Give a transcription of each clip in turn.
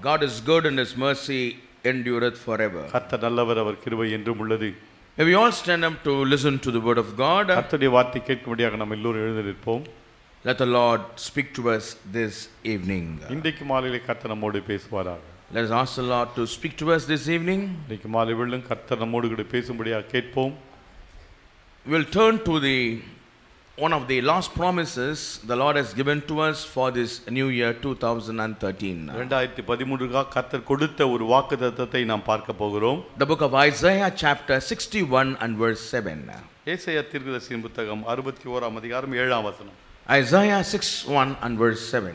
God is good and his mercy endureth forever. கர்த்தர் நல்லவர் அவர் கிருபை என்றும் உள்ளது May we all stand up to listen to the word of God. கர்த்தருடைய வார்த்தை கேட்கும்படியாக நாம் எல்லோரும் எழுந்து நிற்போம் Let the Lord speak to us this evening. இன்றைக்கு மாலையிலே கர்த்தர் நம்மோடு பேசுவாராக Let us ask the Lord to speak to us this evening. இன்றைக்கு மாலை வெள்ளும் கர்த்தர் நம்மோடு கூட பேசும்படியாக கேட்போம் We'll turn to the one of the last promises the Lord has given to us for this new year 2013. ரெண்டாயிரத்தி பதிமூன்றுக்காக கர்த்தர் கொடுத்த ஒரு வாக்கு தத்தத்தை நாம் பார்க்க போகிறோம் The book of Isaiah, chapter 61 and verse 7. ஏசையா தீர்க்கதரிசியின் புத்தகம் அறுபத்தி ஓராம் அதிகாரம் ஏழாம் வசனம் Isaiah 61 and verse 7.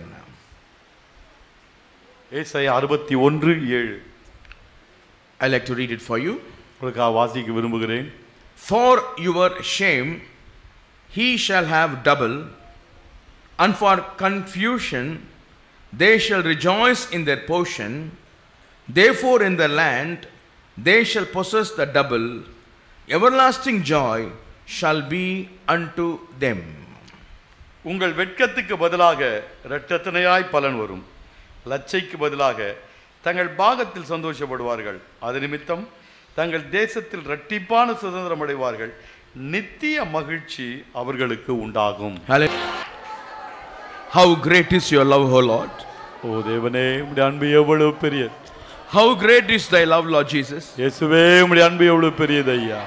ஏசையா அறுபத்தி ஒன்று ஏழு I like to read it for you. உங்களுக்காக வாசிக்க விரும்புகிறேன் For your shame he shall have double, and for confusion they shall rejoice in their portion. Therefore, in the land they shall possess the double, everlasting joy shall be unto them. உங்கள் வெட்கத்துக்கு பதிலாக இரட்டத்தனையாய் பலன் வரும் லச்சைக்கு பதிலாக தங்கள் பாகத்தில் சந்தோஷப்படுவார்கள் அது நிமித்தம் தங்கள் தேசத்தில் இரட்டிப்பான சுதந்திரம் அடைவார்கள் நித்திய மகிழ்ச்சி அவர்களுக்கு உண்டாகும் Hallelujah. How great is your love, O Lord! ஓ தேவனே உம்முடைய அன்பு எவ்வளவு பெரியது How great is thy love, Lord Jesus! இயேசுவே உம்முடைய அன்பு எவ்வளவு பெரியது ஐயா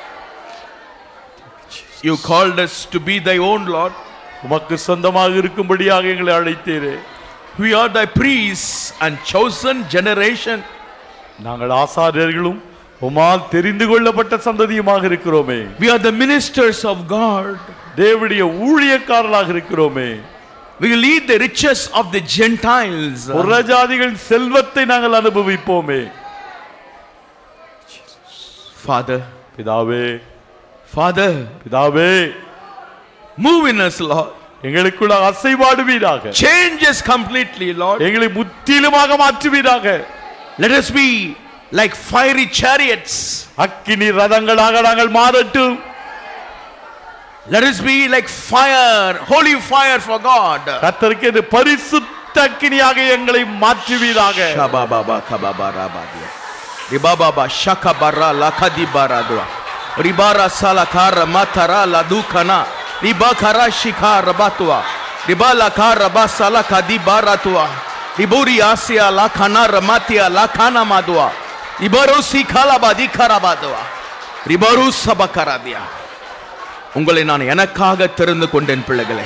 You called us to be thy own, Lord. உமக்கு சொந்தமாக இருக்கும்படியாக எங்களை அழைத்தீரே We are thy priests and chosen generation. நாங்கள் ஆசாரியர்களும் உமால் தெரிந்து கொள்ளப்பட்ட சந்ததியுமாக இருக்கிறோமே We are the ministers of God. தேவனுடைய ஊழியக்காரர்களாக இருக்கிறோமே We will eat the riches of the Gentiles. புறஜாதிகளின் செல்வத்தை நாங்கள் அனுபவிப்போமே Father, பிதாவே Father, பிதாவே move in us, Lord. எங்களுக்குள்ள அசைவாடுவீராக Change us completely, Lord. எங்களை முற்றிலுமாக மாற்றுவீராக Let us be like fiery chariots. அக்கினி ரதங்களாக நாங்கள் மாறட்டும் Let us be like fire, holy fire for God. கர்த்தருக்கு என்று பரிசுத்த அக்கினியாக எங்களை மாற்றுவீராக Shabababa kababarabadia. Ribababa shakabara lakadibaradua. Ribara salakara matara ladukana. Ribakara shikara batua. Ribalakara basala kadibaratua. Riburi asia lakana ramatia lakana madua. Ribaru sikalabadi karabadua. Ribaru sabakaradia. உங்களை நான் எனக்காக தெரிந்து கொண்டேன் பிள்ளைகளே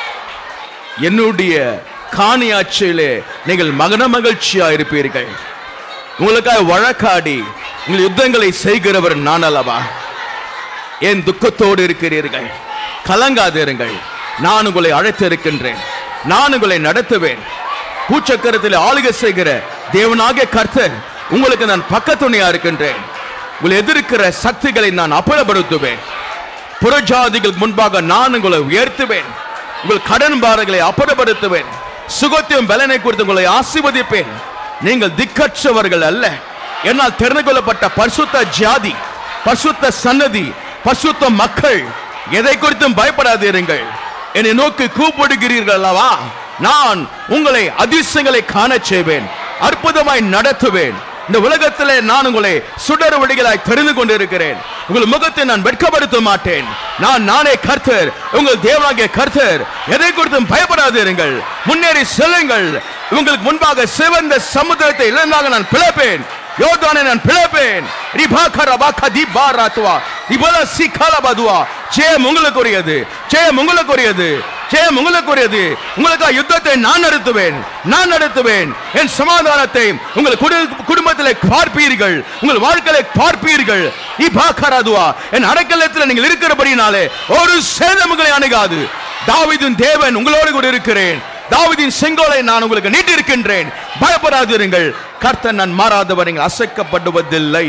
என்னுடைய காணியாட்சியிலே நீங்கள் மகன மகிழ்ச்சியா இருப்பீர்கள் உங்களுக்காக வழக்காடி உங்கள் யுத்தங்களை செய்கிறவர் நான் அல்லவா என் துக்கத்தோடு இருக்கிறீர்கள் கலங்காதிருங்கள் நான் உங்களை அழைத்திருக்கின்றேன் நான் உங்களை நடத்துவேன் பூச்சக்கரத்தில் ஆளுகை செய்கிற தேவனாகிய கர்த்தர் உங்களுக்கு நான் பக்கத்துணையா இருக்கின்றேன் உங்களை எதிர்க்கிற சக்திகளை நான் அப்புறப்படுத்துவேன் புறஜாதிகள் முன்பாக நான் உங்களை உயர்த்துவேன் உங்கள் கடன் பாரங்களை அப்புறப்படுத்துவேன் சுகத்தையும் பலனை குறித்து உங்களை ஆசீர்வதிப்பேன் நீங்கள் திக்கற்றவர்கள் அல்ல என்னால் தெரிந்து கொள்ளப்பட்ட பரிசுத்த ஜாதி பரிசுத்த சன்னதி பரிசுத்த மக்கள் எதை குறித்தும் பயப்படாதீர்கள் என்னை நோக்கி கூப்பிடுகிறீர்கள் அல்லவா நான் உங்களை அதிசயங்களை காணச் செய்வேன் அற்புதமாய் நடத்துவேன் இந்த உலகத்திலே நான் உங்களை சுடர் வழிகளாய் தெரிந்து கொண்டிருக்கிறேன் உங்கள் முகத்தை நான் வெட்கப்படுத்த மாட்டேன் நான் நானே கர்த்தர் உங்கள் தேவனாகிய கர்த்தர் எதை குறித்தும் பயப்படாதிருங்கள் முன்னேறி செல்லுங்கள் உங்களுக்கு முன்பாக சிவந்த சமுத்திரத்தை இழந்தாக நான் பிளப்பேன் யோர்தானை நான் பிளப்பேன் ரிபா கரபா கதிபா ராத்துவா ரிபல சிகால பதுவா ஜெயம் உங்களுக்குரியது ஜெயம் உங்களுக்குரியது ஜெயம் உங்களுக்குரியது உங்களுக்காக யுத்தத்தை நான் நடத்துவேன் நான் நடத்துவேன் என் சமாதானத்தை உங்கள் குடு- குடும்பத்திலே பார்ப்பீர்கள் உங்கள் வாழ்க்கையில பார்ப்பீர்கள் ரிபா கராதுவா என் அடைக்கலத்தில் நீங்கள் இருக்கிறபடினாலே ஒரு சேதம் உங்களை அணுகாது தாவீதின் தேவன் உங்களோடு கூட இருக்கிறேன் தாவீதின் செங்கோலை நான் உங்களுக்கு நீட்டிருக்கின்றேன் பயப்படாதிருங்கள் கர்த்தன் நான் மாறாதவர் நீங்கள் அசைக்கப்படுவதில்லை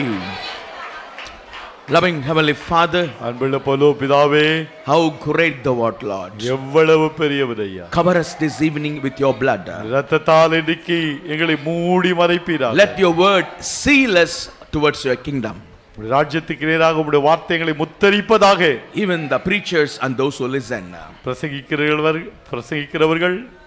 loving heavenly father அன்புள்ள போலோ பிதாவே how great thou art lord எவ்வளவு பெரியவர் ஐயா cover us this evening with your blood ரத்தத்தால் இன்றைக்கு எங்களை மூடி மறைப்பீராக let your word seal us towards your kingdom உம்முடைய ராஜ்யத்துக்கு நேராக உடைய வார்த்தைகளை முத்தரிப்பதாக even the preachers and those who listen பிரசங்கிக்கிறவர்கள் பிரசங்கிக்கிறவர்கள்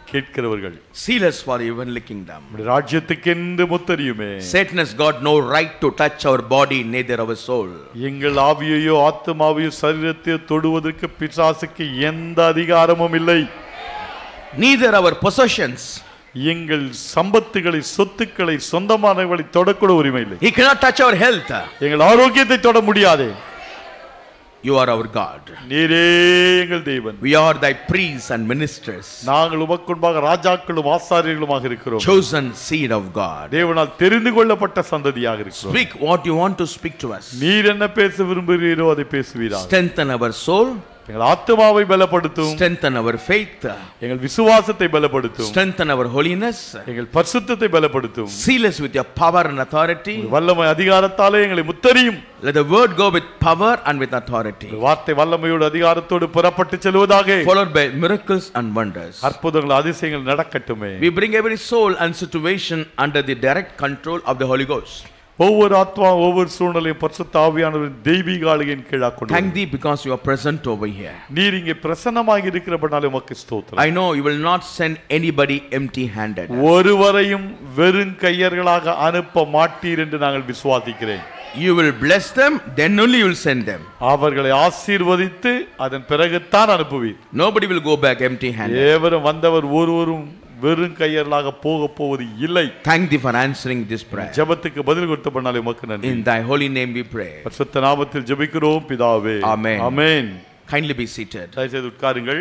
கேட்கிறவர்கள் Seal us for the heavenly kingdom. நம்முடைய ராஜ்யத்துக்கென்று முத்தரியுமே Satan has got no right to touch our body, neither our soul. எங்கள் ஆவியையோ ஆத்மாவையோ சரீரத்தையோ தொடுவதற்கு பிசாசுக்கு எந்த அதிகாரமும் இல்லை Neither our possessions. எங்கள் சம்பத்துகளை சொத்துக்களை சொந்தமானவர்களை தொடக்கூட உரிமை இல்லை He cannot touch our health. எங்கள் ஆரோக்கியத்தை தொட முடியாதே You are our God. நீரே எங்கள் தேவன் We are thy priests and ministers, நாங்கள் உமக்குன்பாக ராஜாக்களும் ஆசாரியர்களுமாக இருக்கிறோம் chosen seed of God. தேவனால் தெரிந்து கொள்ளப்பட்ட சந்ததியாக இருக்கிறோம் Speak what you want to speak to us. நீர் என்ன பேச விரும்புகிறீரோ அதை பேசுவீராக Strengthen our soul, எங்கள் ஆத்மாவை பலப்படுத்தும் strengthen our faith, எங்கள் விசுவாசத்தை பலப்படுத்தும் strengthen our holiness, எங்கள் பரிசுத்தத்தை பலப்படுத்தும் seal us with your power and authority. வல்லமை அதிகாரத்தாலே எங்களை முத்தரியும் Let the word go with power and with authority, வார்த்தை வல்லமையோடு அதிகாரத்தோடு புறப்பட்டு செல்வதாக followed by miracles and wonders. அற்புதங்கள் அதிசயங்கள் நடக்கட்டுமே We bring every soul and situation under the direct control of the Holy Ghost. ஒவ்வொரு ஆத்மா ஒவ்வொரு சூழ்நிலையும் பரிசுத்த ஆவியானவரின் தெய்வீக ஆளுகையின் கீழாக கொண்டு Thank thee because you are present over here. நீர் இங்கே பிரசன்னமாக இருக்கிறபடினாலே உமக்கு ஸ்தோத்திரம் I know you will not send anybody empty handed. ஒருவரையும் வெறும் கையர்களாக அனுப்ப மாட்டீர் என்று நாங்கள் விசுவாசிக்கிறேன் You will bless them, then only you will send them. அவர்களை ஆசீர்வதித்து அதன் பிறகுத்தான் அனுப்புவீர் Nobody will go back empty handed. ஏவரும் வந்தவர் ஒருவரும் வெறும் கையர்களாக போக போவது இல்லை Thank thee for answering this prayer. ஜெபத்துக்கு பதில் கொடுத்த பண்ணாலே உமக்கு நன்றி In thy holy name we pray. பரிசுத்த நாமத்தில் ஜெபிக்கிறோம் பிதாவே Amen. Amen Kindly be seated. தயவுசெய்து உட்காருங்கள்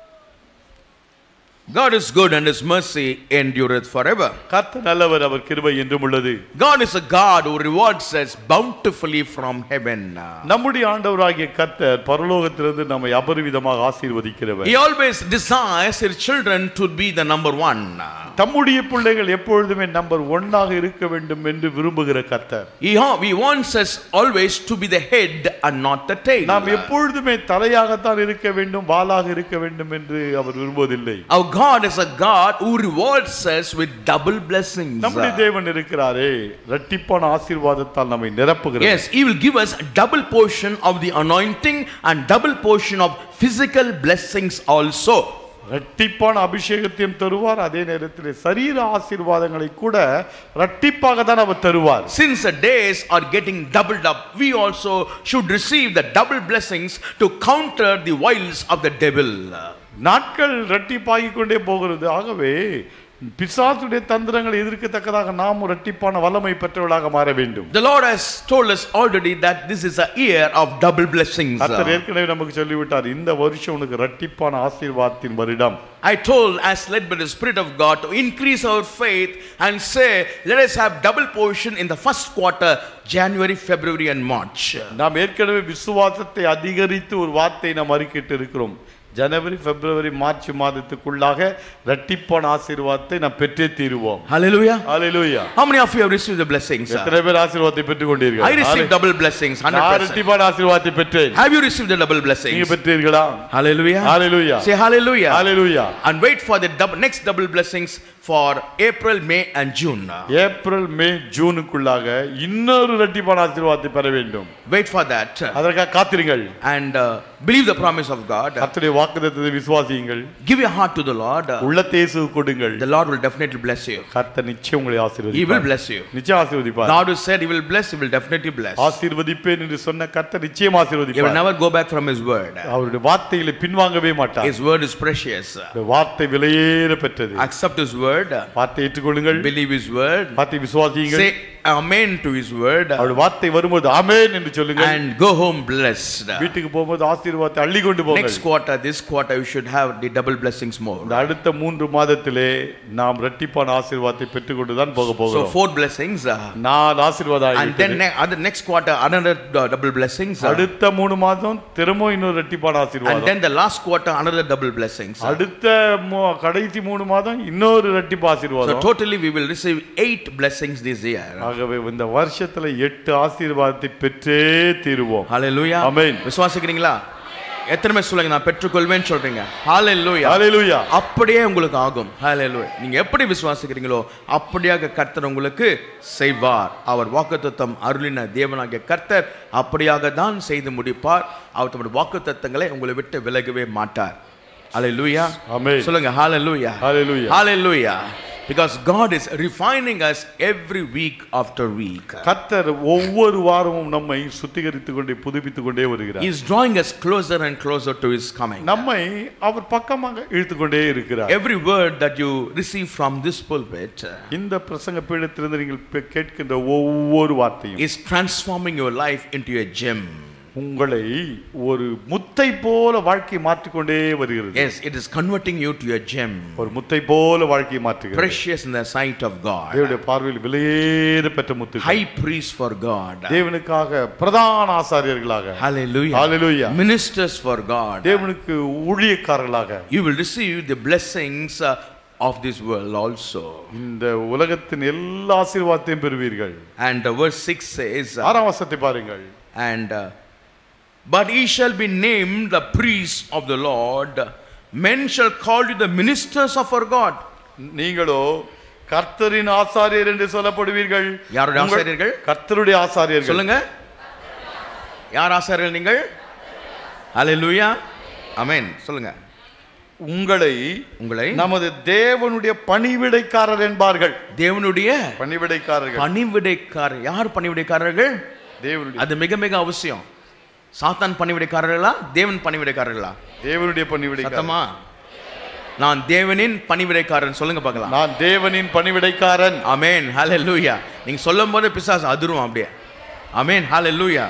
God is good and his mercy endureth forever. கர்த்தர் நல்லவர் அவர் கிருபை என்றும் உள்ளது God is a God who rewards us bountifully from heaven. நம்முடைய ஆண்டவராகிய கர்த்தர் பரலோகத்திலிருந்து நம்மை அபரிவிதமாக ஆசீர்வதிக்கிறவர் He always desires his children to be the number one. தம்முடைய பிள்ளைகள் எப்பொழுதுமே நம்பர் ஒன்னாக இருக்க வேண்டும் என்று விரும்புகிற கர்த்தர் He, he wants us always to be the head and not the tail. நாம் எப்பொழுதுமே தலையாகத்தான் இருக்க வேண்டும் வாளாக இருக்க வேண்டும் என்று அவர் விரும்புவதில்லை Our God is a God who rewards us with double blessings. நம்முடைய தேவன் இருக்கிறாரே இரட்டிப்பான ஆசீர்வாதத்தால் நம்மை நிரப்புகிறார் Yes, He will give us a double portion of the anointing and double portion of physical blessings also. இரட்டிப்பான அபிஷேகத்தையும் தருவார் அதே நேரத்தில் சரீர ஆசீர்வாதங்களை கூட இரட்டிப்பாக தான் அவர் தருவார் Since the days are getting doubled up, we also should receive the double blessings to counter the wiles of the devil. நாட்கள் இரட்டிப்பாகிக் கொண்டே போகிறது ஆகவே பிசாசுடைய தந்திரங்களை எதிர்க்கத்தக்கதாக நாம் இரட்டிப்பான வல்லமை பெற்றவர்களாக மாற வேண்டும் The Lord has told us already that this is a year of double blessings. கர்த்தர் ஏற்கனவே நமக்கு சொல்லிவிட்டார் இந்த வருஷம் உனக்கு இரட்டிப்பான ஆசீர்வாதத்தின் வருடம் I told, as led by the Spirit of God, to increase our faith and say, let us have double portion in the first quarter, January, February, and March. நாம் ஏற்கனவே விசுவாசத்தை அதிகரித்து ஒரு வார்த்தை நாம் அறிக்கிட்டு இருக்கிறோம் ஜனவரி பிப்ரவரி மார்ச் மாதத்துக்குள்ளாக இரட்டிப்பான ஆசீர்வாதத்தை நாம் பெற்றே தீருவோம் Hallelujah. Hallelujah How many of you have received the blessings? எத்தனை பேர் ஆசீர்வாதத்தை பெற்றுக் I கொண்டீர்கள் received double blessings, நான் 100%. இரட்டிப்பான ஆசீர்வாதத்தை பெற்றேன் Have you received the double நீங்க blessings? பெற்றீர்களா Hallelujah. ஹalleluya Say hallelujah. ஹalleluya And wait for the double, next double blessings for April, May, and June. April May ஜூனுக்குள்ளாக இன்னொரு இரட்டிப்பான ஆசீர்வாதத்தை பெற வேண்டும் Wait for that. அதற்காக காத்திருங்கள் And uh, believe the promise of God. கர்த்தருடைய வாக்குத்தத்தத்தை விசுவாசியுங்கள் Give your heart to the Lord. உள்ளத்தை இயேசுவுக்கு கொடுங்கள் The Lord will definitely bless you. கர்த்தர் நிச்சயம் உங்களை He will ஆசீர்வதிப்பார் bless you. நிச்சயம் ஆசீர்வதிப்பார் God who said He will bless, He will definitely bless. ஆசீர்வதிப்பேன் என்று சொன்ன கர்த்தர் நிச்சயம் He will ஆசீர்வதிப்பார் never go back from His word. அவருடைய வார்த்தைகளை பின்வாங்கவே மாட்டார் His word is precious. இந்த வார்த்தை விலையேற பெற்றது Accept His word, வார்த்தை ஏற்றுக்கொள்ளுங்கள் believe His word, வார்த்தை விசுவாசியுங்கள் say Amen to His word, அவருடைய வார்த்தை வரும்போது ஆமென் என்று சொல்லுங்கள் and go home blessed. வீட்டுக்கு போகும்போது ஆசீர்வாதத்தை அள்ளி கொண்டு போங்கள் Next quarter, this quarter, you should have the double blessings more. இந்த அடுத்த மூன்று மாதத்திலே நாம் இரட்டிப்பான ஆசீர்வாதத்தை பெற்றுக்கொண்டு தான் போக So போகிறோம் four blessings, uh, நாலு ஆசீர்வாதம் and then ஆகிவிட்டது. ne- other next quarter another uh, double blessings, uh, அடுத்த மூணு மாதம் திரும்ப இன்னொரு இரட்டிப்பான and ஆசீர்வாதம் then the last quarter another double blessings. uh. அடுத்த மூ- கடைசி மூணு மாதம் இன்னொரு இரட்டிப்பு So ஆசீர்வாதம் totally we will receive eight blessings this year. ஆகவே இந்த வருஷத்துல எட்டு ஆசீர்வாதத்தை பெற்றே தீருவோம் Hallelujah. Amen. விசுவாசிக்கிறீங்களா எத்தனை பேர் சொல்லுங்க நான் பெற்றுக்கொள்வேன்னு சொல்றீங்க Hallelujah. ஹalleluya அப்படியே உங்களுக்கு ஆகும் Hallelujah. நீங்க எப்படி விசுவாசிக்கிறீங்களோ அப்படியாக கர்த்தர் உங்களுக்கு செய்வார் அவர் வாக்குத்தத்தம் அருளின தேவனாகிய கர்த்தர் அப்படியாக தான் செய்து முடிப்பார் அவர் தம்முடைய வாக்குத்தத்தங்களை உங்களை விட்டு விலகவே மாட்டார் Hallelujah. Amen. சொல்லுங்க hallelujah. Hallelujah. Hallelujah. Because God is refining us every week after week. கர்த்தர் ஒவ்வொரு வாரமும் நம்மை சுத்திகரித்துக் கொண்டே புதுப்பித்துக் கொண்டே வருகிறார் He is drawing us closer and closer to His coming. நம்மை அவர் பக்கமாக இழுத்துக்கொண்டே இருக்கிறார் Every word that you receive from this pulpit இந்த பிரசங்க பீடத்திலிருந்து நீங்கள் பெ- கேட்கின்ற ஒவ்வொரு வார்த்தையும் is transforming your life into a gem. உங்களை ஒரு முத்தை போல வாழ்க்கை மாற்றிக்கொண்டே வருகிறது Yes, it is converting you to a gem. ஒரு முத்தை போல வாழ்க்கை மாற்றுகிறது Precious in the sight of God. தேவனுடைய பார்வையில் விலையேற பெற்ற முத்து High priest for God. தேவனுக்காக பிரதான ஆசாரியர்களாக Hallelujah. Hallelujah. Ministers for God. தேவனுக்கு ஊழியக்காரர்களாக You will receive the blessings uh, of this world also. இந்த உலகத்தின் எல்லா ஆசீர்வாதத்தையும் பெறுவீர்கள் And uh, verse 6 says, uh, ஆறாம் வசத்தை பாருங்கள் and uh, but he shall be named the priest of the Lord. Men shall call you the ministers of our God. நீங்களோ கர்த்தரின் ஆசாரியர் என்று சொல்லப்படுவீர்கள் யாருடைய உங்கள்- ஆசாரியர்கள்? கர்த்தருடைய ஆசாரியர்கள் சொல்லுங்க யார் ஆசாரியர்கள் நீங்கள் ஹalleluya ஆமென் சொல்லுங்க உங்களை உங்களை நமது தேவனுடைய பணிவிடைக்காரர் என்பார்கள் தேவனுடைய பணிவிடைக்காரர்கள் பணிவிடைக்காரர் யார் பணிவிடைக்காரர்கள் தேவனுடைய அது மிக மிக அவசியம் சாத்தான் பணிவிடைக்காரர்களா தேவன் பணிவிடைக்காரர்களா தேவனுடைய பணிவிடைக்காரர் சத்தமா நான் தேவனின் பணிவிடைக்காரன் சொல்லுங்க பார்க்கலாம் நான் தேவனின் பணிவிடைக்காரன் ஆமென் ஹalleluya நீங்க சொல்லும் போது பிசாசு அதிரும் அப்படியே ஆமென் ஹalleluya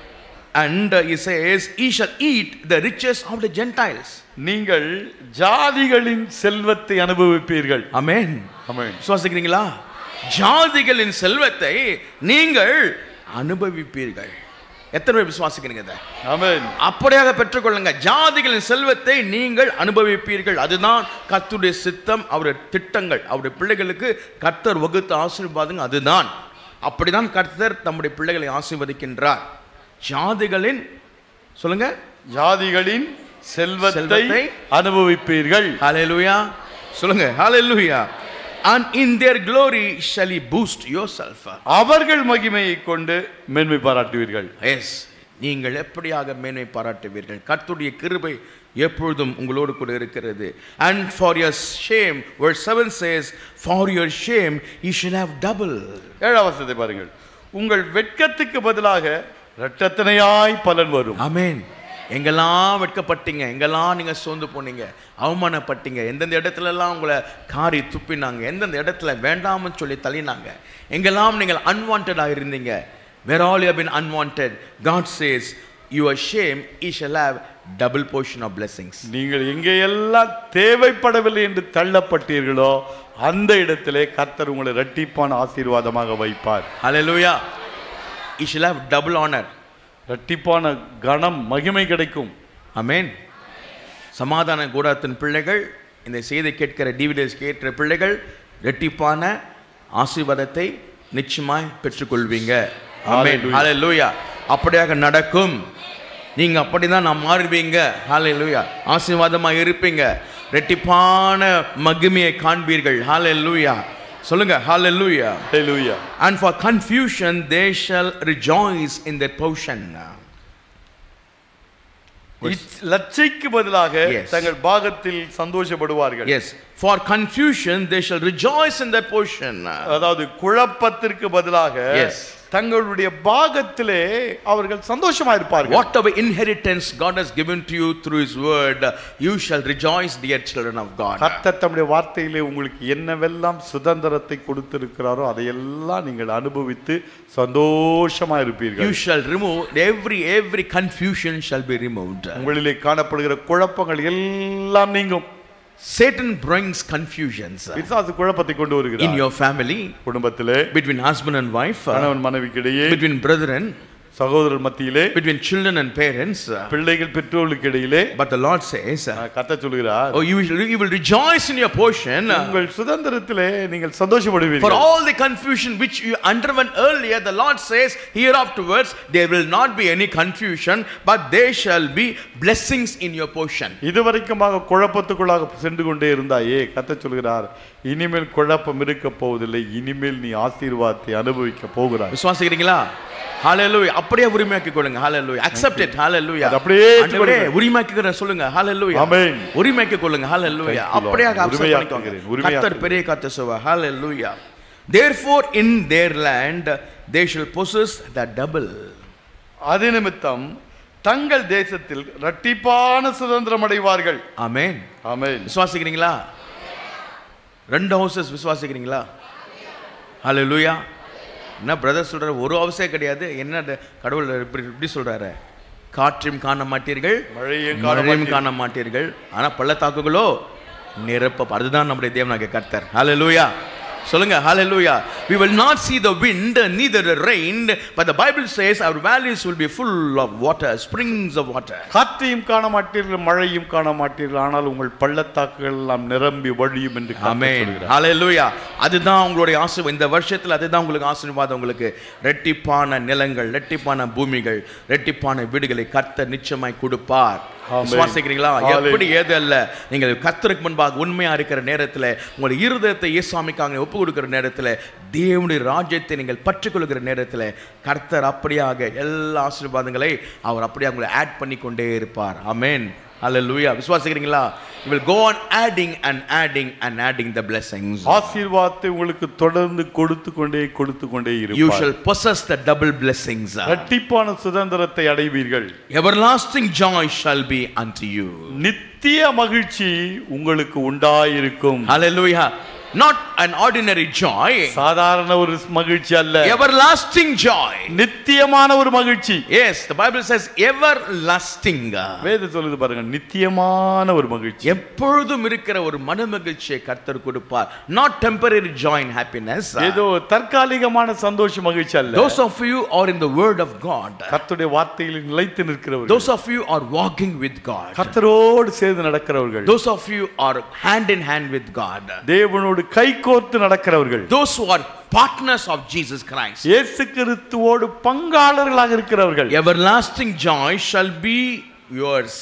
and uh, he says he shall eat the riches of the gentiles நீங்கள் ஜாதிகளின் செல்வத்தை அனுபவிப்பீர்கள் ஆமென் ஆமென் விசுவாசிக்கிறீங்களா ஜாதிகளின் செல்வத்தை நீங்கள் அனுபவிப்பீர்கள் எத்தனை பேர் விசுவாசிக்கிறீங்க இதை ஆமென் அப்படியாக பெற்றுக்கொள்ளுங்க ஜாதிகளின் செல்வத்தை நீங்கள் அனுபவிப்பீர்கள் அதுதான் கர்த்தருடைய சித்தம் அவருடைய திட்டங்கள் அவருடைய பிள்ளைகளுக்கு கர்த்தர் வகுத்த ஆசீர்வாதங்கள் அதுதான் அப்படிதான் கர்த்தர் தம்முடைய பிள்ளைகளை ஆசீர்வதிக்கின்றார் ஜாதிகளின் சொல்லுங்க ஜாதிகளின் செல்வத்தை செல்வத்தை அனுபவிப்பீர்கள் ஹalleluya சொல்லுங்க ஹalleluya and in their glory shall he boost yourself அவர்கள் மகிமையை கொண்டு மேன்மை பாராட்டுவீர்கள் எஸ் நீங்கள் எப்படியாக மேன்மை பாராட்டுவீர்கள் கர்த்தருடைய கிருபை எப்பொழுதும் உங்களோடு கூட இருக்கிறது and for your shame verse 7 says for your shame you shall have double ஏழாம் வசனத்தை பாருங்கள் உங்கள் வெட்கத்துக்கு பதிலாக இரட்டத்தனையாய் பலன் வரும் ஆமென் எங்கெல்லாம் வெட்கப்பட்டீங்க எங்கெல்லாம் நீங்க சோர்ந்து போனீங்க அவமானப்பட்டீங்க எந்தெந்த இடத்துல எல்லாம் உங்களை காரி துப்பினாங்க எந்தெந்த இடத்துல வேண்டாம்னு சொல்லி தள்ளினாங்க எங்கெல்லாம் நீங்கள் அன்வான்டா இருந்தீங்க where all you been unwanted god says your shame you shall have double portion of blessings நீங்கள் எங்கேயெல்லாம் தேவைப்படவில்லை என்று தள்ளப்பட்டீர்களோ அந்த இடத்திலே கர்த்தர் உங்களை இரட்டிப்பான ஆசீர்வாதமாக வைப்பார் hallelujah you shall have double honor இரட்டிப்பான கணம் மகிமை கிடைக்கும் அமேன் சமாதான கூடாரத்தின் பிள்ளைகள் இந்த செய்தி கேட்கிற டிவிடிஎஸ் கேட்கிற பிள்ளைகள் ரெட்டிப்பான ஆசீர்வாதத்தை நிச்சயமாய் பெற்றுக்கொள்வீங்க ஆமென் Hallelujah. ஹalleluya அப்படியாக நடக்கும் நீங்க அப்படிதான் நான் மாறுவீங்க ஹalleluya ஆசீர்வாதமா இருப்பீங்க ரெட்டிப்பான மகிமையை காண்பீர்கள் ஹalleluya சொல்லுங்க ஹalleluya Hallelujah. and for confusion they shall rejoice in their portion இச்- லட்சைக்கு பதிலாக Yes. தங்கள் பாகத்தில் சந்தோஷப்படுவார்கள் yes for confusion they shall rejoice in their portion அதாவது குழப்பத்திற்கு பதிலாக Yes. தங்களுடைய பாகத்திலே அவர்கள் சந்தோஷமா இருப்பார்கள் whatever inheritance god has given to you through his word you shall rejoice dear children of god கர்த்தர் தம்முடைய வார்த்தையிலே உங்களுக்கு என்னவெல்லாம் சுதந்திரத்தை கொடுத்திருக்கிறாரோ அதையெல்லாம் நீங்கள் அனுபவித்து சந்தோஷமா இருப்பீர்கள் you shall remove every every confusion shall be removed உங்களிலே காணப்படுகிற குழப்பங்கள் எல்லாம் நீங்கும் satan brings confusions பிசாசு குழப்பத்தை கொண்டு in வருகிறார் your family குடும்பத்திலே between husband and wife கணவன் மனைவிக்கிடையே between brethren சகோதரர் மத்தியிலே between children and parents பிள்ளைகள் பெற்றோர்களுக்கு இடையிலே but the lord says கத்த சொல்கிறார் oh you will, you will rejoice in your portion உங்கள் சுதந்திரத்திலே நீங்கள் For சந்தோஷப்படுவீர்கள் all the confusion which you underwent earlier, the Lord says, hereafterwards there will not be any confusion, but there shall be blessings in your portion. இதுவரைக்குமாக குழப்பத்துக்குள்ளாக சென்று கொண்டே இருந்தாயே கத்த சொல்கிறார் இனிமேல் குழப்பம் இருக்க போவதில்லை இனிமேல் நீ ஆசீர்வாதத்தை அனுபவிக்க போகிறாய் விசுவாசிக்கிறீங்களா ஹalleluya அப்படியே உரிமையாக்கிக் கொள்ளுங்க ஹalleluya accept it hallelujah அதை அப்படியே ஆண்டவரே உரிமையாக்கிக்கிற சொல்லுங்க ஹalleluya ஆமென். உரிமையாக்கிக் கொள்ளுங்க ஹalleluya Thank you, Lord. அப்படியே accept உரிமையாக்குகிறேன், பண்ணிக்கோங்க உரிமையாக்குகிறேன். கர்த்தர் பெரிய காத்து சுவா hallelujah therefore in their land they shall possess the double அது நிமித்தம் தங்கள் தேசத்தில் இரட்டிப்பான சுதந்திரம் அடைவார்கள் ஆமென் ஆமென் விசுவாசிக்கிறீங்களா ரெண்டு ஹவுசஸ் விசுவாசிக்கிறீங்களா ஹalleluya என்ன பிரதர் சொல்றாரு ஒரு ஹவுஸே கிடையாது என்ன அது கடவுள் இப்படி இப்படி சொல்றாரு காற்றையும் காண மாட்டீர்கள் மழையும் காண மழையும் காண மாட்டீர்கள் ஆனா பள்ளத்தாக்குகளோ நிரப்ப அதுதான் நம்முடைய தேவனாகிய கர்த்தர் ஹalleluya சொல்லுங்க hallelujah we will not see the wind neither the rain but the bible says our valleys will be full of water springs of water காற்றையும் காண மாட்டீர்கள் மழையும் காண மாட்டீர்கள் ஆனால் உங்கள் பள்ளத்தாக்குகள் எல்லாம் நிரம்பி வழியும் என்று கர்த்தர் ஆமென் சொல்கிறார். ஹalleluya அதுதான் உங்களுடைய ஆசீர்வாதம் இந்த வருஷத்துல அதுதான் உங்களுக்கு ஆசீர்வாதம் உங்களுக்கு ரெட்டிப்பான நிலங்கள் ரெட்டிப்பான பூமிகள் ரெட்டிப்பான வீடுகளை கர்த்தர் நிச்சயமாய் கொடுப்பார் ஆமென். விசுவாசிக்கிறீங்களா ஹalleluya. எப்படி ஏது அல்ல நீங்கள் கர்த்தருக்கு முன்பாக உண்மையா இருக்கிற நேரத்துல உங்கள் இருதயத்தை இயேசாமிக்காக ஒப்பு கொடுக்கிற நேரத்துல தேவனுடைய ராஜ்யத்தை நீங்கள் பற்றுக்கொள்கிற நேரத்துல கர்த்தர் அப்படியாக எல்லா ஆசீர்வாதங்களை அவர் அப்படியே உங்களை ஆட் பண்ணி கொண்டே இருப்பார் ஆமென் ஹalleluya விசுவாசிக்கிறீங்களா you will go on adding and adding and adding the blessings ஆசீர்வாதத்தை உங்களுக்கு தொடர்ந்து கொடுத்து கொண்டே கொடுத்து கொண்டே you இருப்பார் shall possess the double blessings இரட்டிப்பான சுதந்திரத்தை அடைவீர்கள் everlasting joy shall be unto you நித்திய மகிழ்ச்சி உங்களுக்கு உண்டாயிருக்கும் hallelujah not an ordinary joy சாதாரண ஒரு மகிழ்ச்சி அல்ல everlasting joy நித்தியமான ஒரு மகிழ்ச்சி yes the bible says everlasting வேத சொல்லுது பாருங்க நித்தியமான ஒரு மகிழ்ச்சி எப்பொழுதும் இருக்கிற ஒரு மன மகிழ்ச்சியை கர்த்தர் கொடுப்பார் not temporary joy and happiness ஏதோ தற்காலிகமான சந்தோஷ மகிழ்ச்சி அல்ல those of you are in the word of god கர்த்தருடைய வார்த்தையில் நிலைத்து நிற்கிறவர்கள் those of you are walking with god கர்த்தரோடு சேர்ந்து நடக்கிறவர்கள் those of you are hand in hand with god தேவனோடு கைகோர்த்து நடக்கிறவர்கள் those who are partners of jesus christ இயேசு கிறிஸ்துவோடு பங்காளர்களாக இருக்கிறவர்கள் everlasting joy shall be yours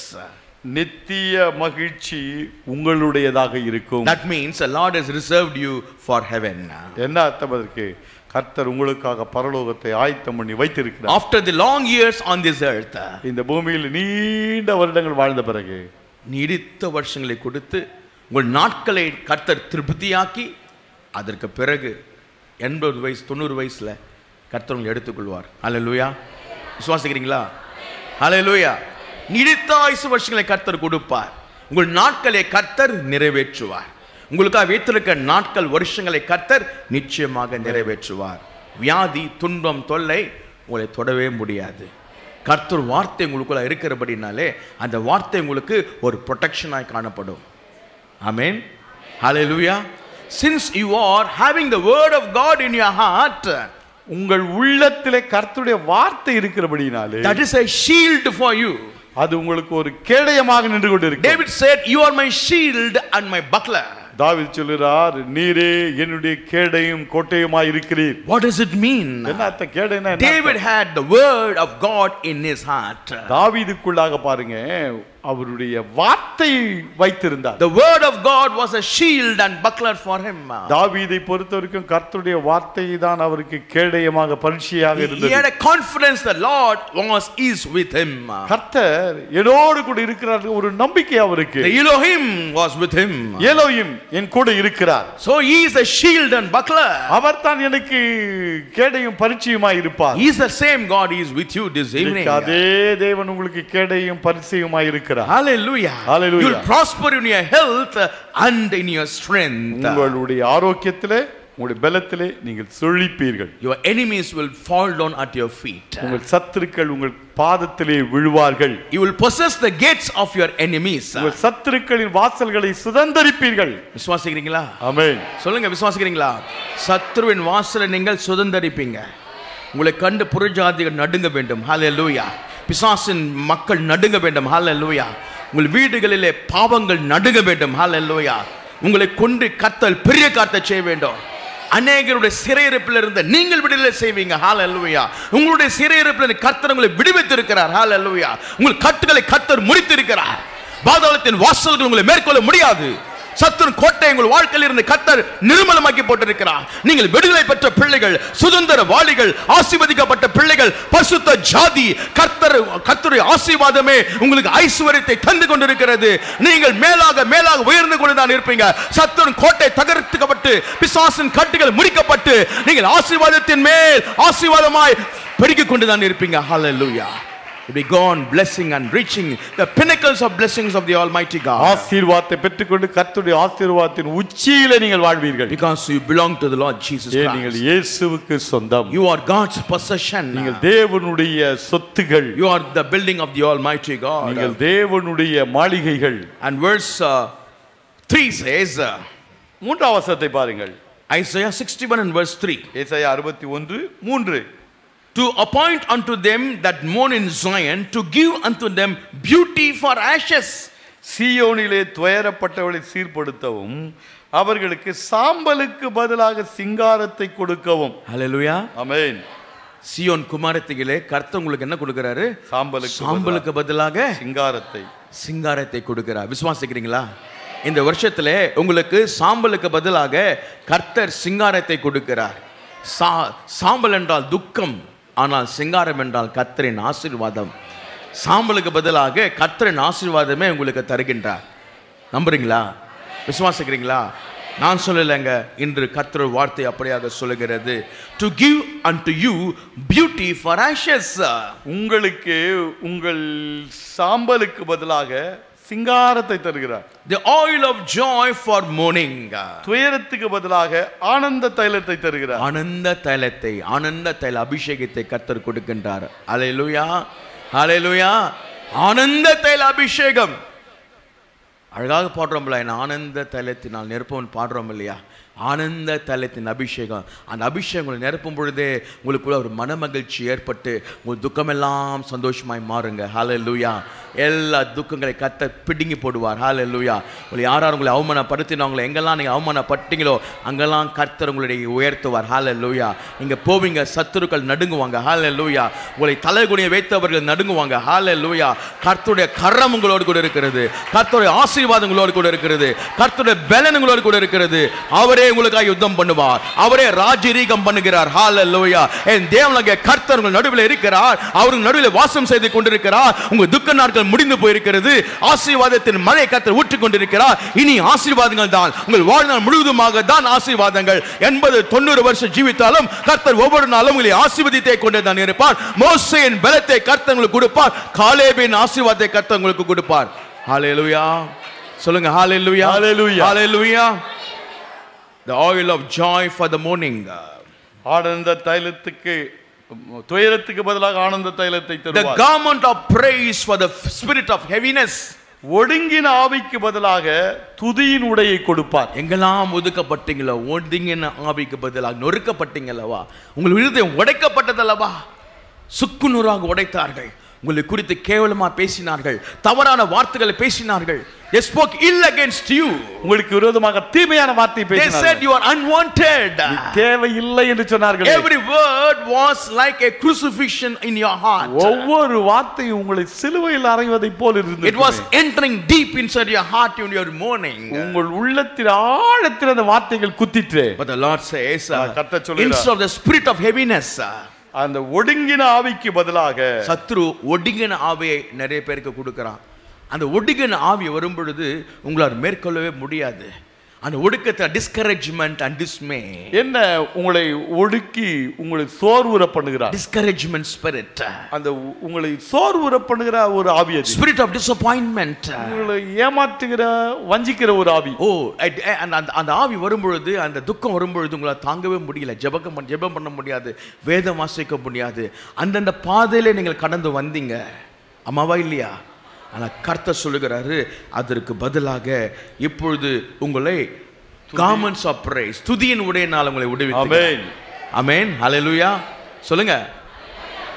நித்திய மகிழ்ச்சி உங்களுடையதாக இருக்கும் that means the lord has reserved you for heaven என்ன அர்த்தம் அதற்கு கர்த்தர் உங்களுக்காக பரலோகத்தை ஆயத்தம் பண்ணி வைத்திருக்கிறார் after the long years on this earth இந்த பூமியில் நீண்ட வருடங்கள் வாழ்ந்த பிறகு நீடித்த வருஷங்களை கொடுத்து உங்கள் நாட்களை கர்த்தர் திருப்தியாக்கி அதற்கு பிறகு எண்பது வயசு தொண்ணூறு வயசுல கர்த்தர் உங்களை எடுத்துக்கொள்வார் ஹalleluya விசுவாசிக்கிறீங்களா ஹalleluya நீடித்த ஆயுசு வருஷங்களை கர்த்தர் கொடுப்பார் உங்கள் நாட்களை கர்த்தர் நிறைவேற்றுவார் உங்களுக்காக வைத்திருக்க நாட்கள் வருஷங்களை கர்த்தர் நிச்சயமாக நிறைவேற்றுவார் வியாதி துன்பம் தொல்லை உங்களை தொடவே முடியாது கர்த்தர் வார்த்தை உங்களுக்குள்ள இருக்கிறபடினாலே அந்த வார்த்தை உங்களுக்கு ஒரு ப்ரொடெக்ஷனாய் காணப்படும் ஆமென் ஹalleluya since you are having the word of god in your heart உங்கள் உள்ளத்திலே கர்த்தருடைய வார்த்தை இருக்கிறபடினாலே that is a shield for you அது உங்களுக்கு ஒரு கேடயமாக நின்று கொண்டிருக்கு david said you are my shield and my buckler தாவீது சொல்லுறார் நீரே என்னுடைய கேடையும் கோட்டையுமாய் இருக்கிறீர் what does it mean என்ன அர்த்தம் கேடைனா என்ன david அர்த்தம்? had the word of god in his heart தாவீதுக்குள்ளாக பாருங்க அவருடைய வார்த்தை வைத்திருந்தார் the word of god was a shield and buckler for him தாவீதை பொறுத்த வரைக்கும் கர்த்தருடைய வார்த்தை தான் அவருக்கு கேடயமாக பரிட்சையாக he இருந்தது had a confidence the lord was is with him கர்த்தர் என்னோடு கூட இருக்கிறார் ஒரு நம்பிக்கை அவருக்கு the elohim was with him ஏலோயும் என் கூட இருக்கிறார் so he is a shield and buckler அவர் தான் எனக்கு கேடையும் பரிச்சயமாய் இருப்பார் He is the same God he is with you this evening. இன்னைக்கு அதே தேவன் உங்களுக்கு கேடையும் பரிச்சயமாய் இருக்கிறார் Hallelujah. Hallelujah. You will prosper in your health and in your strength. உங்களுடைய ஆரோக்கியத்திலே உங்களுடைய பலத்திலே நீங்கள் செழிப்பீர்கள் Your enemies will fall down at your feet. உங்கள் சத்துருக்கள் உங்கள் பாதத்திலே விழுவார்கள் You will possess the gates of your enemies. உங்கள் சத்துருக்களின் வாசல்களை சுதந்தரிப்பீர்கள் விசுவாசிக்கிறீங்களா ஆமென் சொல்லுங்க விசுவாசிக்கிறீங்களா சத்ருவின் வாசலை நீங்கள் சுதந்தரிப்பீங்க உங்களை கண்டு புறஜாதிகள் நடுங்க வேண்டும் ஹalleluya பிசாசின் மக்கள் நடுங்க வேண்டும் ஹalleluya உங்கள் வீடுகளிலே பாவங்கள் நடுங்க வேண்டும் ஹalleluya உங்களை கொண்டு கத்தல் பெரிய காத்த செய்ய வேண்டும் அநேகருடைய சிறையிருப்பில் இருந்து நீங்கள் விடுதலை செய்வீங்க ஹalleluya உங்களுடைய சிறையிருப்பில் இருந்து கர்த்தர் உங்களை விடுவித்திருக்கிறார் ஹalleluya உங்கள் கட்டுகளை கர்த்தர் முறித்திருக்கிறார் பாதாளத்தின் வாசல்கள் உங்களை மேற்கொள்ள முடியாது சத்துரு கோட்டை உங்கள் வாழ்க்கையில் இருந்து கத்தர் நிர்மலமாக்கி போட்டிருக்கிறார் நீங்கள் விடுதலை பெற்ற பிள்ளைகள் சுதந்திர வாளிகள் ஆசீர்வதிக்கப்பட்ட பிள்ளைகள் பரிசுத்த ஜாதி கர்த்தர் கர்த்தருடைய ஆசீர்வாதமே உங்களுக்கு ஐஸ்வர்யத்தை தந்து கொண்டிருக்கிறது நீங்கள் மேலாக மேலாக உயர்ந்து கொண்டுதான் இருப்பீங்க சத்துரு கோட்டை தகர்த்துக்கப்பட்டு பிசாசின் கட்டுகள் முடிக்கப்பட்டு நீங்கள் ஆசீர்வாதத்தின் மேல் ஆசீர்வாதமாய் பெருகிக் கொண்டுதான் இருப்பீங்க ஹalleluya be gone blessing and reaching the pinnacles of blessings of the almighty god ஆசீர்வாதத்தை பெற்றுக்கொண்டு கர்த்தருடைய ஆசீர்வாதத்தின் உச்சியில நீங்கள் வாழ்வீர்கள் because you belong to the lord jesus ஏன் நீங்கள் christ இயேசுவுக்கு சொந்தம் you are god's possession நீங்கள் தேவனுடைய சொத்துகள் you are the building of the almighty god நீங்கள் தேவனுடைய மாளிகைகள் and verse uh, 3 says uh, மூன்றாம் வசனத்தை பாருங்கள் isaiah 61 and verse 3 ஏசாயா அறுபத்தி ஒன்று மூன்று to appoint unto them that mourn in zion to give unto them beauty for ashes சீயோனிலே துயரப்பட்டவளை சீர்படுத்தவும் அவர்களுக்கு சாம்பலுக்கு பதிலாக சிங்காரத்தை கொடுக்கவும் hallelujah ஆமென் சியோன் குமாரத்திகளே கர்த்தர் உங்களுக்கு என்ன கொடுக்கிறாரு சாம்பலுக்கு சாம்பலுக்கு பதிலாக பதிலாக சிங்காரத்தை சிங்காரத்தை கொடுக்கிறார் விசுவாசிக்கிறீங்களா இந்த வருஷத்துல உங்களுக்கு சாம்பலுக்கு பதிலாக கர்த்தர் சிங்காரத்தை கொடுக்கிறார் சா சாம்பல் என்றால் துக்கம் ஆனால் சிங்காரம் என்றால் கர்த்தரின் ஆசீர்வாதம் சாம்பலுக்கு பதிலாக கர்த்தரின் ஆசீர்வாதமே உங்களுக்கு தருகின்றார் நம்புறீங்களா விசுவாசிக்கிறீங்களா நான் சொல்லலைங்க இன்று கர்த்தர் வார்த்தை அப்படியாக சொல்லுகிறது to give unto you beauty for ashes உங்களுக்கு உங்கள் சாம்பலுக்கு பதிலாக சிங்காரத்தை தருகிறார் the oil of joy for mourning துயரத்துக்கு பதிலாக ஆனந்த தைலத்தை தருகிறார் ஆனந்த தைலத்தை ஆனந்த தைல அபிஷேகத்தை கர்த்தர் கொடுக்கின்றார் அலையலுயா அலையலுயா ஆனந்த தைல அபிஷேகம் அழகாக பாடுறோம்ல என் ஆனந்த தைலத்தினால் நிரப்பவன் பாடுறோம் இல்லையா ஆனந்த தைலத்தின் அபிஷேகம் அந்த அபிஷேகம் உங்களை நிரப்பும் பொழுதே உங்களுக்குள்ள ஒரு மனமகிழ்ச்சி ஏற்பட்டு உங்கள் துக்கமெல்லாம் சந்தோஷமாய் மாறுங்க ஹாலே லூயா எல்லா துக்கங்களை கத்த பிடுங்கி போடுவார் ஹாலே லூயா உங்களை யார் யார் உங்களை அவமானப்படுத்தினவங்களை எங்கெல்லாம் நீங்கள் அவமானப்பட்டீங்களோ அங்கெல்லாம் கர்த்தர் உங்களுடைய உயர்த்துவார் ஹாலே லூயா நீங்கள் போவீங்க சத்துருக்கள் நடுங்குவாங்க ஹாலே லூயா உங்களை தலைகுனிய வைத்தவர்கள் நடுங்குவாங்க ஹாலே லூயா கர்த்தருடைய கரம் உங்களோடு கூட இருக்கிறது கர்த்தருடைய ஆசீர்வாதம் உங்களோடு கூட இருக்கிறது கர்த்தருடைய பலன் உங்களோடு கூட இருக்கிறது அவரே உங்களுக்காக யுத்தம் பண்ணுவார் அவரே ராஜரீகம் பண்ணுகிறார் ஹalleluya என் தேவனாகிய கர்த்தர் உங்கள் நடுவில் இருக்கிறார் அவர் உங்கள் நடுவில் வாசம் செய்து கொண்டிருக்கிறார் உங்கள் துக்க நாட்கள் முடிந்து போயிருக்கிறது ஆசீர்வாதத்தின் மழை கர்த்தர் ஊற்றிக் கொண்டிருக்கிறார் இனி ஆசீர்வாதங்கள் தான் உங்கள் வாழ்நாள் முழுவதுமாக தான் ஆசீர்வாதங்கள் எண்பது தொண்ணூறு வருஷம் ஜீவித்தாலும் கர்த்தர் ஒவ்வொரு நாளும் உங்களை ஆசீர்வதித்தே கொண்டே தான் இருப்பார் மோசையின் பலத்தை கர்த்தர் உங்களுக்கு கொடுப்பார் காலேபின் ஆசீர்வாதத்தை கர்த்தர் உங்களுக்கு கொடுப்பார் ஹalleluya சொல்லுங்க ஹalleluya Hallelujah. Hallelujah the oil of joy for the morning ஆனந்த தைலத்துக்கு துயரத்துக்கு பதிலாக ஆனந்த தைலத்தை the தருவார் garment of praise for the spirit of heaviness ஒடுங்கின ஆவிக்கு பதிலாக துதியின் உடையை கொடுப்பார் எங்கெல்லாம் ஒதுக்கப்பட்டீங்களோ ஒடுங்கின ஆவிக்கு பதிலாக நொறுக்கப்பட்டீங்களவா உங்கள் இருதயம் உடைக்கப்பட்டதல்லவா சுக்குநூறாக உடைத்தார்கள் உங்களை குறித்து கேவலமா பேசினார்கள் தவறான வார்த்தைகளை பேசினார்கள் they spoke ill against you உங்களுக்கு விரோதமாக தீமையான வார்த்தை they said பேசினார்கள் you are unwanted தேவையில்லை என்று சொன்னார்கள் every word was like a crucifixion in your heart ஒவ்வொரு வார்த்தையும் உங்களை சிலுவையில் அறைவதை போல் it இருந்தது was entering deep inside your heart in your mourning உங்கள் உள்ளத்தில் ஆழத்தில் அந்த வார்த்தைகள் குத்திற்று but the lord says uh, கர்த்தர் சொல்லுகிறார். instead of the spirit of heaviness uh, அந்த ஒடுங்கின ஆவிக்கு பதிலாக சத்ரு ஒடுங்கின ஆவியை நிறைய பேருக்கு கொடுக்குறான் அந்த ஒடுங்கின ஆவி வரும் பொழுது உங்களால் மேற்கொள்ளவே முடியாது அந்த ஒடுக்கத்தை டிஸ்கரேஜ்மெண்ட் அண்ட் டிஸ்மே என்ன உங்களை ஒடுக்கி உங்களை சோர்வுற பண்ணுகிறார் டிஸ்கரேஜ்மெண்ட் ஸ்பிரிட் அந்த உ- உங்களை சோர்வுற பண்ணுகிற ஒரு ஆவி அது ஸ்பிரிட் ஆஃப் டிசப்பாயின்மெண்ட் உங்களை ஏமாற்றுகிற வஞ்சிக்கிற ஒரு ஆவி ஓ at- அந்த அந்த- அந்த ஆவி வரும்பொழுது அந்த துக்கம் வரும்பொழுது உங்களால் தாங்கவே முடியல ஜெபகம் பண்ண ஜெபம் பண்ண முடியாது வேதம் வாசிக்க முடியாது அந்தந்த பாதையிலே நீங்கள் கடந்து வந்தீங்க அம்மாவா இல்லையா ஆனால் கர்த்தர் சொல்லுகிறாரு அதற்கு பதிலாக இப்பொழுது உங்களை காமன்ஸ் ஆஃப் பிரைஸ் துதியின் உடைய நாள் உங்களை விடுவித்து ஆமென் அமேன் ஹalleluya சொல்லுங்க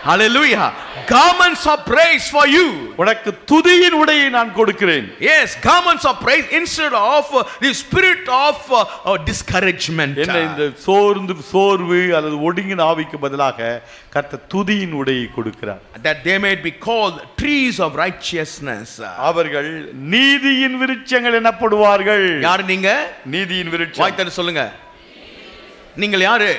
Hallelujah. Garments of praise for you. உனக்கு துதியின் உடையை நான் கொடுக்கிறேன் Yes, garments of praise instead of uh, the spirit of uh, uh, discouragement. என்ன இந்த சோர்ந்து சோர்வு அல்லது ஒடுங்கின ஆவிக்கு பதிலாக கர்த்தர் துதியின் உடையை கொடுக்கிறார் that they may be called trees of righteousness. அவர்கள் நீதியின் விருட்சங்கள் எனப்படுவார்கள் யாரு நீங்க நீதியின் விருட்சம் வாய் தர சொல்லுங்க நீங்கள் யாரு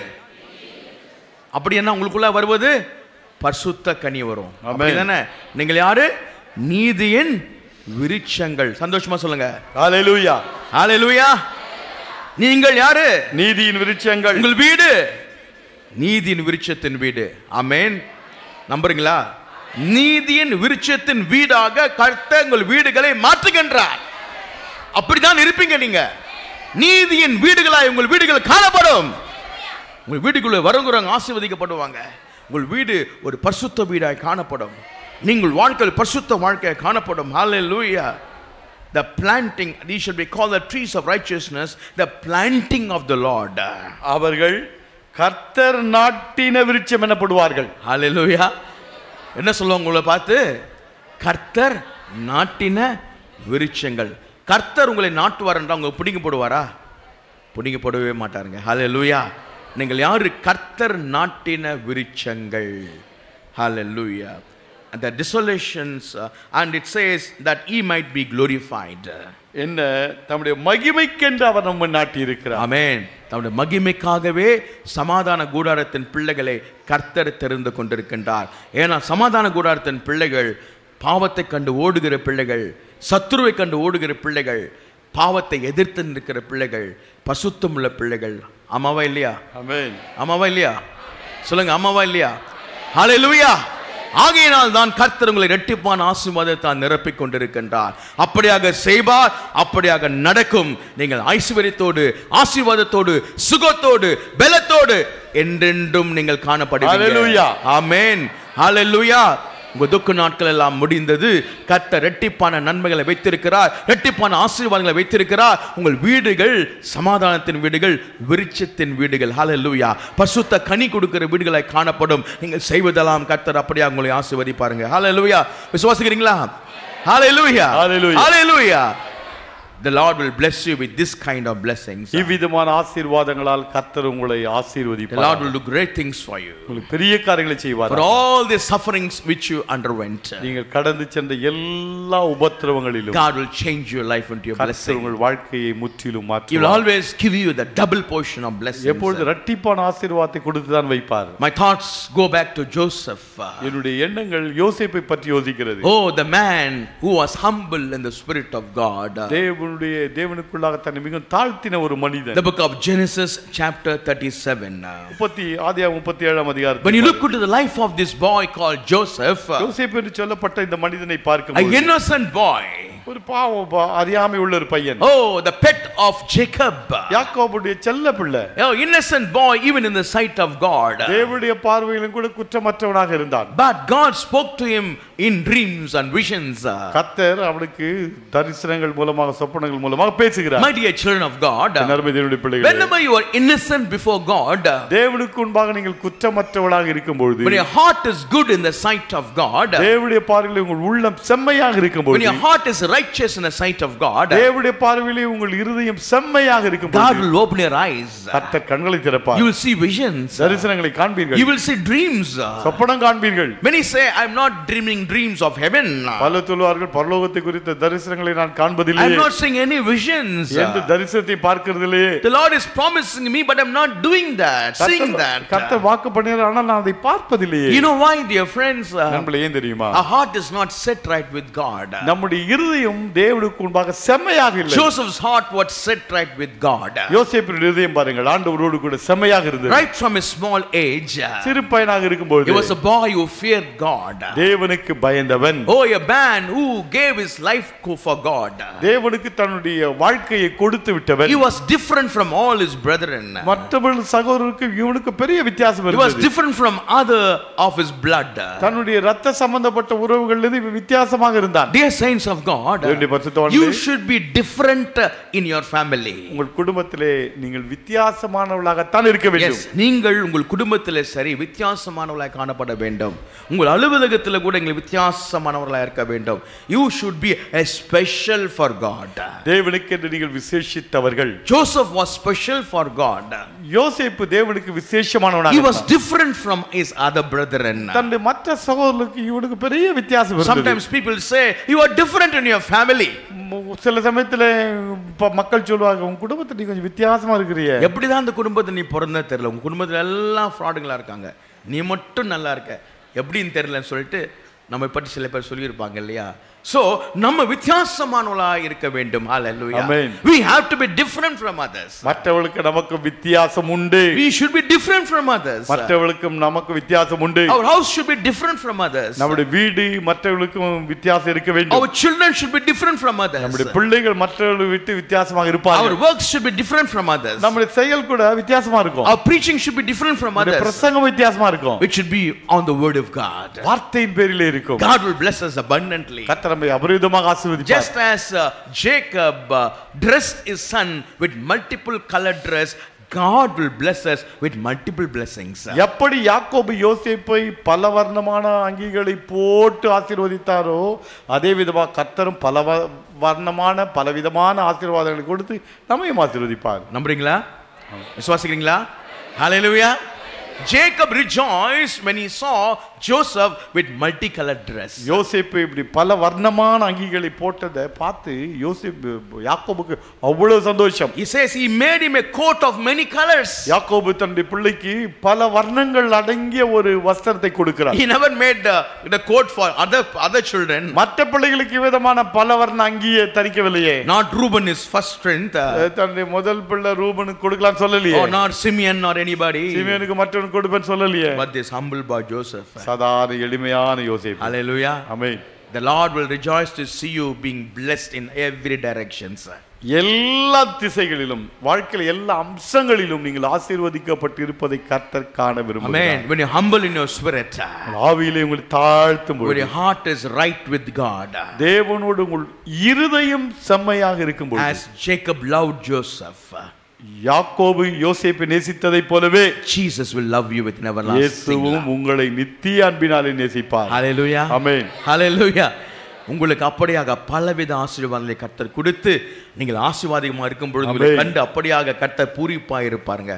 அப்படி என்ன உங்களுக்குள்ள வருவது பரிசுத்த கனி வரும் Amen. அப்படிதானே நீங்கள் யாரு நீதியின் விருட்சங்கள் சந்தோஷமா சொல்லுங்க ஹalleluya ஹalleluya நீங்கள் யாரு நீதியின் விருட்சங்கள் உங்கள் வீடு நீதியின் விருட்சத்தின் வீடு ஆமென் நம்புறீங்களா நீதியின் விருட்சத்தின் வீடாக கர்த்தர் உங்கள் வீடுகளை மாற்றுகின்றார் அப்படிதான் இருப்பீங்க நீங்க நீதியின் வீடுகளாய் உங்கள் வீடுகள் காணப்படும் உங்கள் வீடுக்குள்ள வரங்குறவங்க ஆசீர்வதிக்கப்படுவாங்க உங்கள் வீடு ஒரு பரிசுத்த வீடாய் காணப்படும் நீங்கள் வாழ்க்கையில் பரிசுத்த வாழ்க்கையாய் காணப்படும் ஹalleluya the planting these should be called the trees of righteousness the planting of the lord அவர்கள் கர்த்தர் நாட்டின விருட்சம் எனப்படுவார்கள் ஹalleluya என்ன சொல்லுவாங்க உங்களை பார்த்து கர்த்தர் நாட்டின விருட்சங்கள் கர்த்தர் உங்களை நாட்டுவார் என்றால் உங்க பிடிங்க போடுவாரா பிடிங்க போடவே மாட்டாருங்க ஹalleluya நீங்கள் யாரு கர்த்தர் நாட்டின விருட்சங்கள் ஹalleluya and the desolations uh, and it says that he might be glorified என்ன தம்முடைய மகிமைக்கென்று அவர் நம்ம நாட்டி இருக்கிறார் ஆமென் தம்முடைய மகிமைக்காகவே சமாதான கூடாரத்தின் பிள்ளைகளை கர்த்தர் தெரிந்து கொண்டிருக்கின்றார் ஏன்னா சமாதான கூடாரத்தின் பிள்ளைகள் பாவத்தை கண்டு ஓடுகிற பிள்ளைகள் சத்துருவை கண்டு ஓடுகிற பிள்ளைகள் பாவத்தை எதிர்த்து நிற்கிற பிள்ளைகள் பசுத்தமுள்ள பிள்ளைகள் ஆமாவா இல்லையா ஆமென் ஆமாவா இல்லையா சொல்லுங்க ஆமாவா இல்லையா ஹalleluya ஆகையினால் தான் கர்த்தர் உங்களை இரட்டிப்பான ஆசீர்வாதத்தை தான் நிரப்பிக் கொண்டிருக்கின்றார் அப்படியாக செய்வார் அப்படியாக நடக்கும் நீங்கள் ஐஸ்வர்யத்தோடு ஆசீர்வாதத்தோடு சுகத்தோடு பலத்தோடு என்றென்றும் நீங்கள் காணப்படுவீங்க Hallelujah. ஆமென் ஹalleluya உங்க துக்க நாட்கள் எல்லாம் முடிந்தது கர்த்தர் ரெட்டிப்பான நன்மைகளை வைத்திருக்கிறார் ரெட்டிப்பான ஆசீர்வாதங்களை வைத்திருக்கிறார் உங்கள் வீடுகள் சமாதானத்தின் வீடுகள் விருட்சத்தின் வீடுகள் ஹalleluya பசுத்த கனி கொடுக்கிற வீடுகளாய் காணப்படும் நீங்கள் செய்வதெல்லாம் கர்த்தர் அப்படியே உங்களை ஆசீர்வதிப்பாருங்க ஹalleluya விசுவாசிக்கிறீங்களா ஹalleluya Hallelujah. Hallelujah the lord will bless you with this kind of blessings இவ்விதமான ஆசீர்வாதங்களால் கர்த்தர் உங்களை the lord ஆசீர்வதிப்பார் will do great things for you உங்களுக்கு பெரிய காரியங்களை செய்வார் for all the sufferings which you underwent நீங்கள் கடந்து சென்ற எல்லா உபத்திரவங்களிலும் God will change your life into your கர்த்தர் blessing. உங்கள் வாழ்க்கையை முற்றிலும் He will மாற்றுவார் always give you the double portion of blessings. எப்பொழுது இரட்டிப்பான ஆசீர்வாதத்தை கொடுத்து தான் வைப்பார் My thoughts go back to Joseph. என்னுடைய எண்ணங்கள் யோசேப்பை பற்றி யோசிக்கிறது Oh, the man who was humble in the spirit of God. தேவனுடைய தேவனுக்குள்ளாக தன்னை மிகவும் தாழ்த்தின ஒரு மனிதன் The book of Genesis, chapter 37. முப்பத்தி ஆதியா முப்பத்தி ஏழாம் When you அதிகாரத்தில் look into the life of this boy called Joseph, யோசேப்பு என்று சொல்லப்பட்ட இந்த மனிதனை a பார்க்கும் innocent boy, ஒரு பாவம் பா- அறியாமை உள்ள ஒரு பையன் oh, the pet of Jacob, யாக்கோபுடைய செல்ல பிள்ளை oh, innocent boy, even in the sight of God. தேவனுடைய பார்வையிலும் கூட குற்றமற்றவனாக இருந்தான் But God spoke to him in dreams and visions. கத்தர் அவனுக்கு தரிசனங்கள் மூலமாக சொப்பனங்கள் மூலமாக பேசுகிறார் My dear children of God, என் அருமை தேவனுடைய பிள்ளைகளே whenever you are innocent before God, தேவனுக்கு முன்பாக நீங்கள் குற்றமற்றவளாக இருக்கும் பொழுது when your heart is good in the sight of God, தேவனுடைய பார்வையில் உங்கள் உள்ளம் செம்மையாக இருக்கும் when பொழுது your heart is righteous in the sight of God, தேவனுடைய பார்வையிலே உங்கள் இருதயம் செம்மையாக இருக்கும் God பொழுது will open your eyes. கர்த்தர் கண்களை திறப்பார் You will see visions. தரிசனங்களை காண்பீர்கள் You will see dreams. சொப்பனம் காண்பீர்கள் Many say, I'm not dreaming dreams of heaven. பல சொல்வார்கள் பரலோகத்தை குறித்த தரிசனங்களை நான் I'm காண்பதில்லையே not seeing any visions. எந்த தரிசனத்தை பார்க்கிறதில்லையே The Lord is promising me, but I'm not doing that, seeing that. கர்த்தர் வாக்கு பண்ணினார் ஆனால் நான் அதை பார்ப்பதில்லையே You know why, dear friends? Uh, நம்மள ஏன் தெரியுமா Our heart is not set right with God. நம்முடைய இருதயம் தேவனுக்கு முன்பாக செம்மையாக இல்லை Joseph's heart was set right with God. யோசேப்பின் இருதயம் பாருங்கள் ஆண்டவரோடு கூட செம்மையாக இருந்தது Right from his small age, சிறு பையனாக he இருக்கும்போது was a boy who feared God. தேவனுக்கு பயந்தவன் Oh, a man who gave his life co- for God. தேவனுக்கு தன்னுடைய வாழ்க்கையை கொடுத்து விட்டவன் He was different from all his brethren. மற்றவர்கள் சகோதரருக்கு இவனுக்கு பெரிய வித்தியாசம் He was இருந்தது different from other of his blood. தன்னுடைய ரத்த சம்பந்தப்பட்ட உறவுகள் இவன் வித்தியாசமாக இருந்தான் Dear saints of God, தேவனுடைய பரிசுத்தவான்களே, you should be different in your family. உங்கள் குடும்பத்திலே நீங்கள் வித்தியாசமானவர்களாகத்தான் இருக்க வேண்டும் Yes, நீங்கள் உங்கள் குடும்பத்தில் சரி வித்தியாசமானவர்களாக காணப்பட வேண்டும் உங்கள் அலுவலகத்தில் கூட நீங்கள் வித்தியாசமானவர்களாக இருக்க வேண்டும் you should be a special for God. தேவனுக்கு என்று நீங்கள் விசேஷித்தவர்கள் Joseph was special for God. யோசேப்பு தேவனுக்கு He விசேஷமானவனாக was different from his other brethren. தன்னுடைய மற்ற சகோதரர்களுக்கு இவனுக்கு பெரிய வித்தியாசம் இருந்தது. Sometimes people say you are different in your family. மு- சில சமயத்துல இப்ப மக்கள் சொல்லுவாங்க உன் குடும்பத்தை நீ கொஞ்சம் வித்தியாசமா இருக்கிறிய எப்படிதான் அந்த குடும்பத்தை நீ பிறந்த தெரியல உங்க குடும்பத்துல எல்லாம் ஃப்ராடுங்களா இருக்காங்க நீ மட்டும் நல்லா இருக்க எப்படின்னு தெரியலன்னு சொல்லிட்டு நம்ம பற்றி சில பேர் சொல்லியிருப்பாங்க இல்லையா சோ நம்ம வித்தியாசமானவளா இருக்க வேண்டும் ஹalleluya Amen. we have to be different from others மற்றவர்களுக்கு நமக்கு வித்தியாசம் உண்டு we should be different from others மற்றவர்களுக்கும் நமக்கு வித்தியாசம் உண்டு our house should be different from others நம்முடைய வீடு மற்றவர்களுக்கும் வித்தியாசம் இருக்க வேண்டும் our children should be different from others நம்முடைய பிள்ளைகள் மற்றவர்களை விட்டு வித்தியாசமாக our இருப்பார்கள் works should be different from others நம்முடைய செயல் கூட வித்தியாசமா இருக்கும் our preaching should be different from நம்முடைய others பிரசங்கம் வித்தியாசமா இருக்கும் it should be on the word of god வார்த்தையின் பேரிலே இருக்கும் god will bless us abundantly கர்த்தர் நம்மை அபரிதமாக ஆசீர்வதிப்பார் Just as uh, Jacob uh, dressed his son with multiple colored dress, God will bless us with multiple blessings. எப்படி யாக்கோபு யோசேப்பை பல வர்ணமான அங்கிகளை போட்டு ஆசீர்வதித்தாரோ அதே விதமா கர்த்தரும் பல வ- வர்ணமான பலவிதமான ஆசீர்வாதங்களை கொடுத்து நம்மையும் ஆசீர்வதிப்பார் நம்புறீங்களா விசுவாசிக்கிறீங்களா Hallelujah. Jacob rejoiced when he saw Joseph with multicolored dress. யோசேப்பு இப்படி பல வர்ணமான அங்கிகளை போட்டதை பார்த்து யோசேப்பு யாக்கோபுக்கு அவ்வளவு சந்தோஷம் He says he made him a coat of many colors. யாக்கோபு தன்னுடைய பிள்ளைக்கு பல வர்ணங்கள் அடங்கிய ஒரு வஸ்திரத்தை கொடுக்கிறார் He never made the, the coat for other, other children. மற்ற பிள்ளைகளுக்கு விதமான பல வர்ண அங்கியை தரிக்கவில்லையே Not Reuben his first strength. uh, அஹ் தன்னுடைய முதல் பிள்ளை ரூபனுக்கு கொடுக்கலாம் சொல்லலையே or not Simeon or anybody. சிமியனுக்கு மற்றவனுக்கு கொடுப்பேன்னு சொல்லலையே But this humble boy Joseph. சாதாரண எளிமையான யோசேப்பு Hallelujah. Amen The Lord will rejoice to see you being blessed in every direction. sir. எல்லா திசைகளிலும் வாழ்க்கையில எல்லா அம்சங்களிலும் நீங்கள் ஆசீர்வதிக்கப்பட்டு இருப்பதை கர்த்தர் காண விரும்புகிறார் Amen. When you're humble in your spirit, uh, உங்கள் ஆவியிலே உங்களை தாழ்த்தும் when பொழுது your heart is right with God, uh, தேவனோடு உங்கள் இருதயம் செம்மையாக இருக்கும் பொழுது as Jacob loved Joseph, uh, யாக்கோபு யோசேப்பை நேசித்ததைப் போலவே Jesus will love you with an everlasting இயேசுவும் love. உங்களை நித்திய அன்பினாலே நேசிப்பார் Hallelujah. ஆமென் Hallelujah. உங்களுக்கு அப்படியாக பலவித ஆசீர்வாதங்களை கர்த்தர் கொடுத்து நீங்கள் ஆசீர்வாதமா இருக்கும் பொழுது உங்களை Amen. கண்டு அப்படியாக கர்த்தர் பூரிப்பா இருப்பாருங்க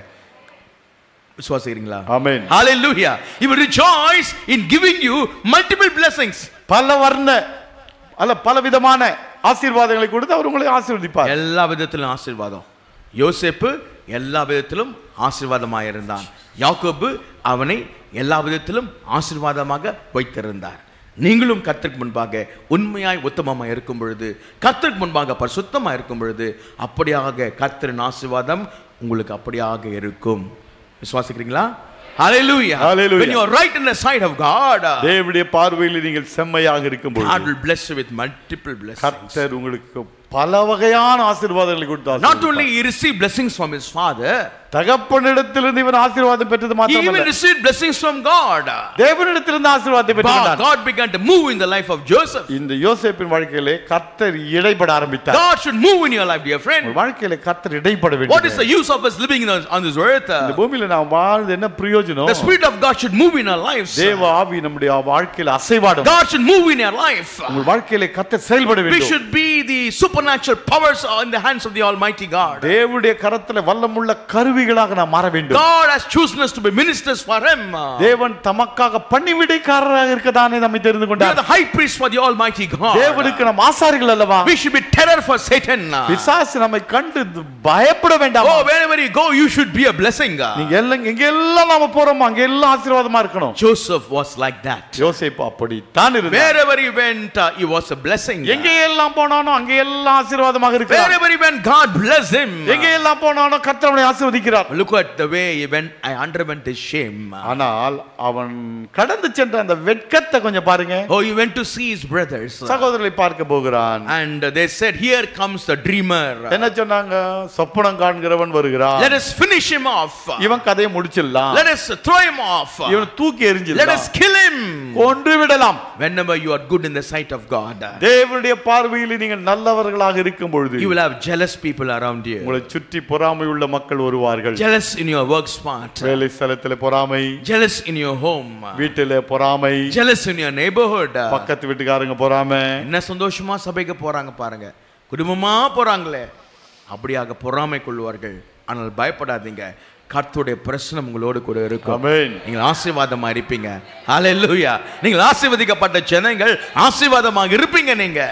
விசுவாசிக்கிறீங்களா ஆமென் Hallelujah. He will rejoice in giving you multiple blessings. பல வர்ண அல்ல பல விதமான ஆசீர்வாதங்களை கொடுத்து அவர் உங்களை ஆசீர்வதிப்பார் எல்லா விதத்திலும் ஆசீர்வாதம் யோசேப்பு எல்லா விதத்திலும் ஆசீர்வாதமாக இருந்தான் யாக்கோபு அவனை எல்லா விதத்திலும் ஆசீர்வாதமாக வைத்திருந்தார் நீங்களும் கர்த்தருக்கு முன்பாக உண்மையாய் உத்தமமாய் இருக்கும் பொழுது கர்த்தருக்கு முன்பாக பரிசுத்தமாக இருக்கும் பொழுது அப்படியாக கர்த்தரின் ஆசீர்வாதம் உங்களுக்கு அப்படியாக இருக்கும் விசுவாசிக்கிறீங்களா Hallelujah. Hallelujah. When you are right in the sight of God, தேவனுடைய பார்வையில் நீங்கள் செம்மையாக இருக்கும் God பொழுது will bless you with multiple blessings. கர்த்தர் உங்களுக்கு பல வகையான ஆசீர்வாதங்களை கொடுத்தார் Not only he received blessings from his father, தகப்பனிடத்திலிருந்து இவன் ஆசீர்வாதம் பெற்றது he even மாத்திரமல்ல received blessings from God. தேவனிடத்திலிருந்து ஆசீர்வாதத்தை God, பெற்றார் God began to move in the life of Joseph. இந்த யோசேப்பின் வாழ்க்கையிலே கர்த்தர் இடைப்பட ஆரம்பித்தார் God should move in your life, dear உங்கள் friend. வாழ்க்கையில கர்த்தர் இடைப்பட What is வேண்டும் the use of us living in, on this earth? இந்த பூமியில நாம் வாழ்ந்து என்ன பிரயோஜனம் The Spirit of God should move in our lives. தேவ ஆவி நம்முடைய வாழ்க்கையில அசைவாடும் God should move in your life. உங்கள் வாழ்க்கையில கர்த்தர் செயல்பட We வேண்டும் should be the supernatural powers in the hands of the Almighty God. தேவனுடைய கரத்துல வல்லமுள்ள கருவிகளாக நாம் மாற வேண்டும் God has chosen us to be ministers for Him. தேவன் தமக்காக பணிவிடைக்காரராக இருக்கதானே நம்மை தெரிந்து We are கொண்டார் the high priest for the Almighty God. தேவனுக்கு நாம் ஆசாரிகள் அல்லவா We should be terror for Satan. பிசாசு நம்மை கண்டு பயப்பட வேண்டாம் Oh, wherever you go, you should be a blessing. நீங்க எல்லாம் எங்க எல்லாம் நாம போறோமோ அங்க எல்லாம் ஆசீர்வாதமா இருக்கணும் Joseph was like that. யோசேப்பு அப்படி தான் இருந்தார் Wherever he went, uh, he was a blessing. எங்க எல்லாம் போனானோ அங்கெல்லாம் ஆசீர்வாதமாக இருக்கிறார் Wherever he went, God blessed him. எங்கெல்லாம் போனாலும் கர்த்தர் அவனை ஆசீர்வதிக்கிறார் Look at the way he went, I underwent his shame. ஆனால் அவன் கடந்து சென்ற அந்த வெட்கத்தை கொஞ்சம் பாருங்க Oh, he went to see his brothers. சகோதரரை பார்க்க போகிறான் And they said, Here comes the dreamer. என்ன சொன்னாங்க சொப்பனம் காண்கிறவன் வருகிறான் Let us finish him off. இவன் கதையை முடிச்சிடலாம் Let us throw him off. இவன் தூக்கி Let எறிஞ்சிடலாம் us kill him. கொன்று விடலாம் Whenever you are good in the sight of God, தேவனுடைய பார்வையில் நீங்கள் நல்லவர்களாக இருக்கும் பொழுது you will have jealous people around you. உங்களை சுற்றி பொறாமை உள்ள மக்கள் வருவார்கள் Jealous in your work spot. வேலை ஸ்தலத்துல பொறாமை Jealous in your home. வீட்டில பொறாமை Jealous in your neighborhood. பக்கத்து வீட்டுக்காரங்க பொறாமை என்ன சந்தோஷமா சபைக்கு போறாங்க பாருங்க குடும்பமா போறாங்களே அப்படியாக பொறாமை கொள்வார்கள் ஆனால் பயப்படாதீங்க கர்த்தருடைய பிரசனம் உங்களோடு கூட இருக்கும் ஆமென் நீங்கள் ஆசீர்வாதமா இருப்பீங்க ஹalleluya நீங்கள் ஆசீர்வதிக்கப்பட்ட ஜனங்கள் ஆசீர்வாதமாக இருப்பீங்க நீங்க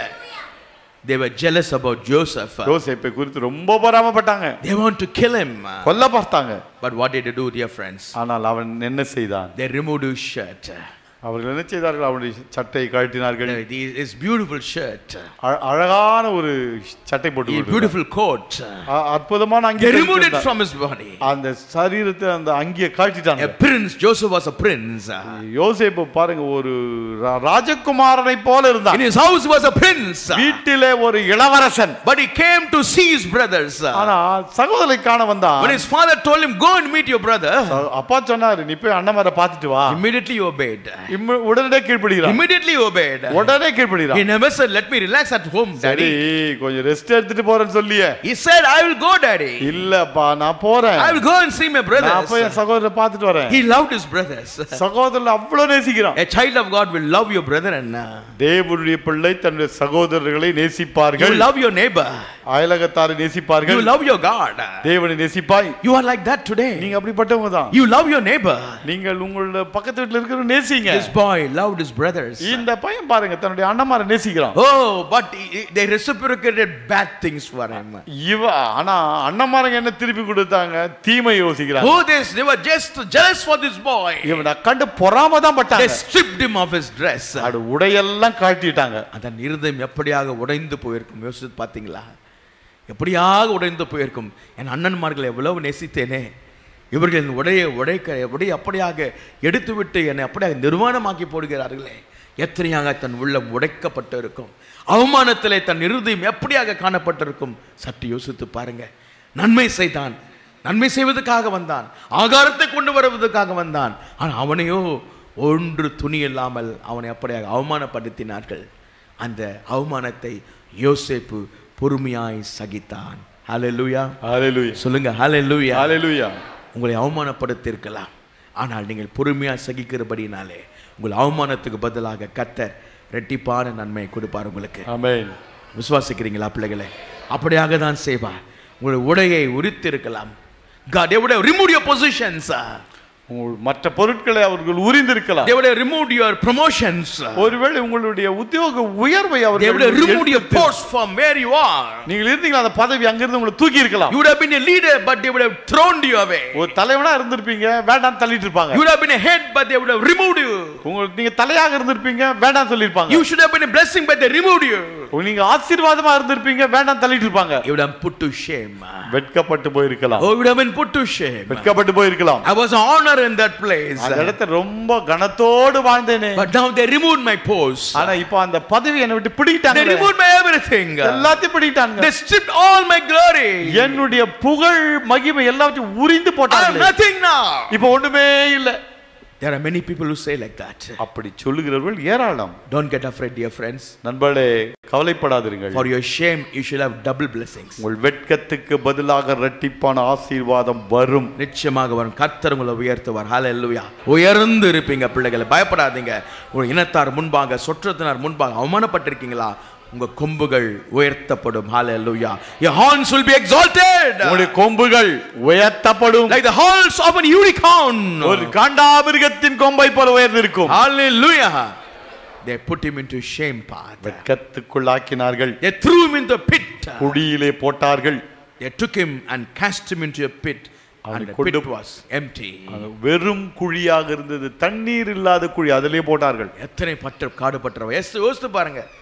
they were jealous about joseph யோசேப்பை குறித்து ரொம்ப பொறாமப்பட்டாங்க they want to kill him கொல்ல பார்த்தாங்க but what did they do dear friends ஆனால் அவன் என்ன செய்தான் they removed his shirt அவர்கள் என்ன செய்தார்கள் அவனுடைய சட்டையை கழட்டினார்கள் his beautiful shirt அ- அழகான ஒரு சட்டை போட்டு his கொடுத்தார்கள். beautiful coat அ- அற்புதமான அங்கி they removed it கழட்டினார். from his body அந்த சரீரத்தை அந்த அங்கியை காட்டிட்டாங்க a prince joseph was a prince யோசேப்பு பாருங்க ஒரு ரா- ராஜகுமாரனை போல in இருந்தான் his house was a prince வீட்டிலே ஒரு இளவரசன் but he came to see his brothers ஆனா சகோதரை காண வந்தான் when his father told him go and meet your brother ச- அப்பா சொன்னாரு நீ போய் அண்ணன் பார்த்துட்டு வா immediately he obeyed இம்ம- உடனே கீழ்ப்படுகிறான் immediately he obeyed உடனே he கீழ்ப்படுகிறான் never said let me relax at home சரி daddy கொஞ்சம் ரெஸ்ட் எடுத்துட்டு போறேன்னு சொல்லியே he said i will go daddy இல்லப்பா நான் போறேன் i will go and see my நான் போய் என் brothers சகோதரரை பார்த்துட்டு வரேன் he loved his brothers சகோதரர் அவ்வளவு நேசிக்கிறான் a child of god will love your brother and uh, தேவனுடைய பிள்ளை தன்னுடைய சகோதரர்களை you நேசிப்பார்கள் will love your neighbor அயலகத்தாரை you நேசிப்பார்கள் will love your god தேவனை நேசிப்பாய் you are like that today நீங்க அப்படிப்பட்டவங்க தான் you love your neighbor நீங்கள் உங்களோட பக்கத்து வீட்டுல இருக்கிற நேசிங்க this boy loved his brothers இந்த பையன் பாருங்க தன்னுடைய அண்ணமாரை நேசிக்கிறான் Oh, but he- they reciprocated bad things for him. இவ ஆனா அண்ணமாரங்க என்ன திருப்பி கொடுத்தாங்க தீமை யோசிக்கிறாங்க Who this? They were just jealous for this boy. இவனை கண்டு பொறாம தான் They பட்டாங்க stripped him of his dress. அது உடையெல்லாம் காட்டிட்டாங்க அதன் இருதயம் எப்படியாக உடைந்து போயிருக்கும் யோசித்து பார்த்தீங்களா எப்படியாக உடைந்து போயிருக்கும் என் அண்ணன்மார்களை எவ்வளவு நேசித்தேனே இவர்களின் உடையை உடைக்க உடைய அப்படியாக எடுத்துவிட்டு என்னை அப்படியாக நிர்வாணமாக்கி போடுகிறார்களே எத்தனையாக தன் உள்ளம் உடைக்கப்பட்டு இருக்கும் அவமானத்திலே தன் இருதயம் எப்படியாக காணப்பட்டிருக்கும் சற்று யோசித்து பாருங்க நன்மை செய்தான் நன்மை செய்வதற்காக வந்தான் ஆகாரத்தை கொண்டு வருவதற்காக வந்தான் ஆனால் அவனையோ ஒன்று துணி இல்லாமல் அவனை அப்படியாக அவமானப்படுத்தினார்கள் அந்த அவமானத்தை யோசேப்பு பொறுமையாய் சகித்தான் ஹalleluya ஹalleluya சொல்லுங்க ஹalleluya ஹalleluya உங்களை அவமானப்படுத்தியிருக்கலாம் ஆனால் நீங்கள் பொறுமையாக சகிக்கிறபடினாலே உங்கள் அவமானத்துக்கு பதிலாக கத்தர் ரெட்டிப்பான நன்மையை கொடுப்பார் உங்களுக்கு ஆமென் விசுவாசிக்கிறீங்களா பிள்ளைகளே அப்படியாக தான் செய்வார் உங்களுடைய உடையை உரித்திருக்கலாம் God, they would have removed your positions. உங்கள் மற்ற பொருட்களை அவர்கள் உரிந்திருக்கலாம் They would have removed your promotions. ஒருவேளை உங்களுடைய உத்தியோக உயர்வை They would have அவர்கள் removed your எடுத்து- post from where you are. நீங்கள் இருந்தீங்களா அந்த பதவி அங்கிருந்து உங்களை தூக்கி இருக்கலாம் You would have been a leader, but they would have thrown you away. ஒரு தலைவனா இருந்திருப்பீங்க வேண்டாம் தள்ளிட்டு You இருப்பாங்க would have been a head, but they would have removed you. உங்களுக்கு நீங்க தலையாக இருந்திருப்பீங்க வேண்டாம் சொல்லிருப்பாங்க You should have been a blessing, but they removed you. நீங்க ஆசீர்வாதமா இருந்திருப்பீங்க வேண்டாம் தள்ளிட்டு இருப்பாங்க You would have put to shame. வெட்கப்பட்டு போயிருக்கலாம் Oh, you would have been put to shame. வெட்கப்பட்டு போயிருக்கலாம் I was honor in that place. அந்த இடத்துல ரொம்ப கனத்தோடு வாழ்ந்தேனே But now they removed my post. ஆனா இப்போ அந்த பதவி என்னை விட்டு They பிடிக்கிட்டாங்க removed my everything. எல்லாத்தையும் பிடிக்கிட்டாங்க They stripped all my glory. என்னுடைய புகழ் மகிமை எல்லாத்தையும் உரிந்து I am போட்டாங்க nothing now. இப்போ ஒண்ணுமே இல்ல There are many people who say like that. அப்படி சொல்லுகிறவர்கள் ஏராளம் Don't get afraid, dear friends. நண்பர்களே கவலைப்படாதீர்கள் For your shame, you should have double blessings. உங்கள் வெட்கத்துக்கு பதிலாக இரட்டிப்பான ஆசீர்வாதம் வரும் நிச்சயமாக வரும் கர்த்தர் உங்களை உயர்த்துவார் ஹalleluya உயர்ந்து இருப்பீங்க பிள்ளைகளை பயப்படாதீங்க உங்க இனத்தார் முன்பாக சொற்றத்தினார் முன்பாக அவமானப்பட்டிருக்கீங்களா உங்க கொம்புகள் உயர்த்தப்படும் ஹalleluya your horns will be exalted உங்களுடைய கொம்புகள் உயர்த்தப்படும் like the horns of an unicorn ஒரு காண்டாமிருகத்தின் கொம்பை போல உயர்ந்திருக்கும் hallelujah they put him into shame path வெட்கத்துக்குள்ளாக்கினார்கள் they threw him into a pit குடியிலே போட்டார்கள் they took him and cast him into a pit and அவனை the கொண்டு- pit was empty அது வெறும் குழியாக இருந்தது தண்ணீர் இல்லாத குழி அதிலே போட்டார்கள் எத்தனை பற்ற காடுபட்டவ எஸ் யோசித்து பாருங்க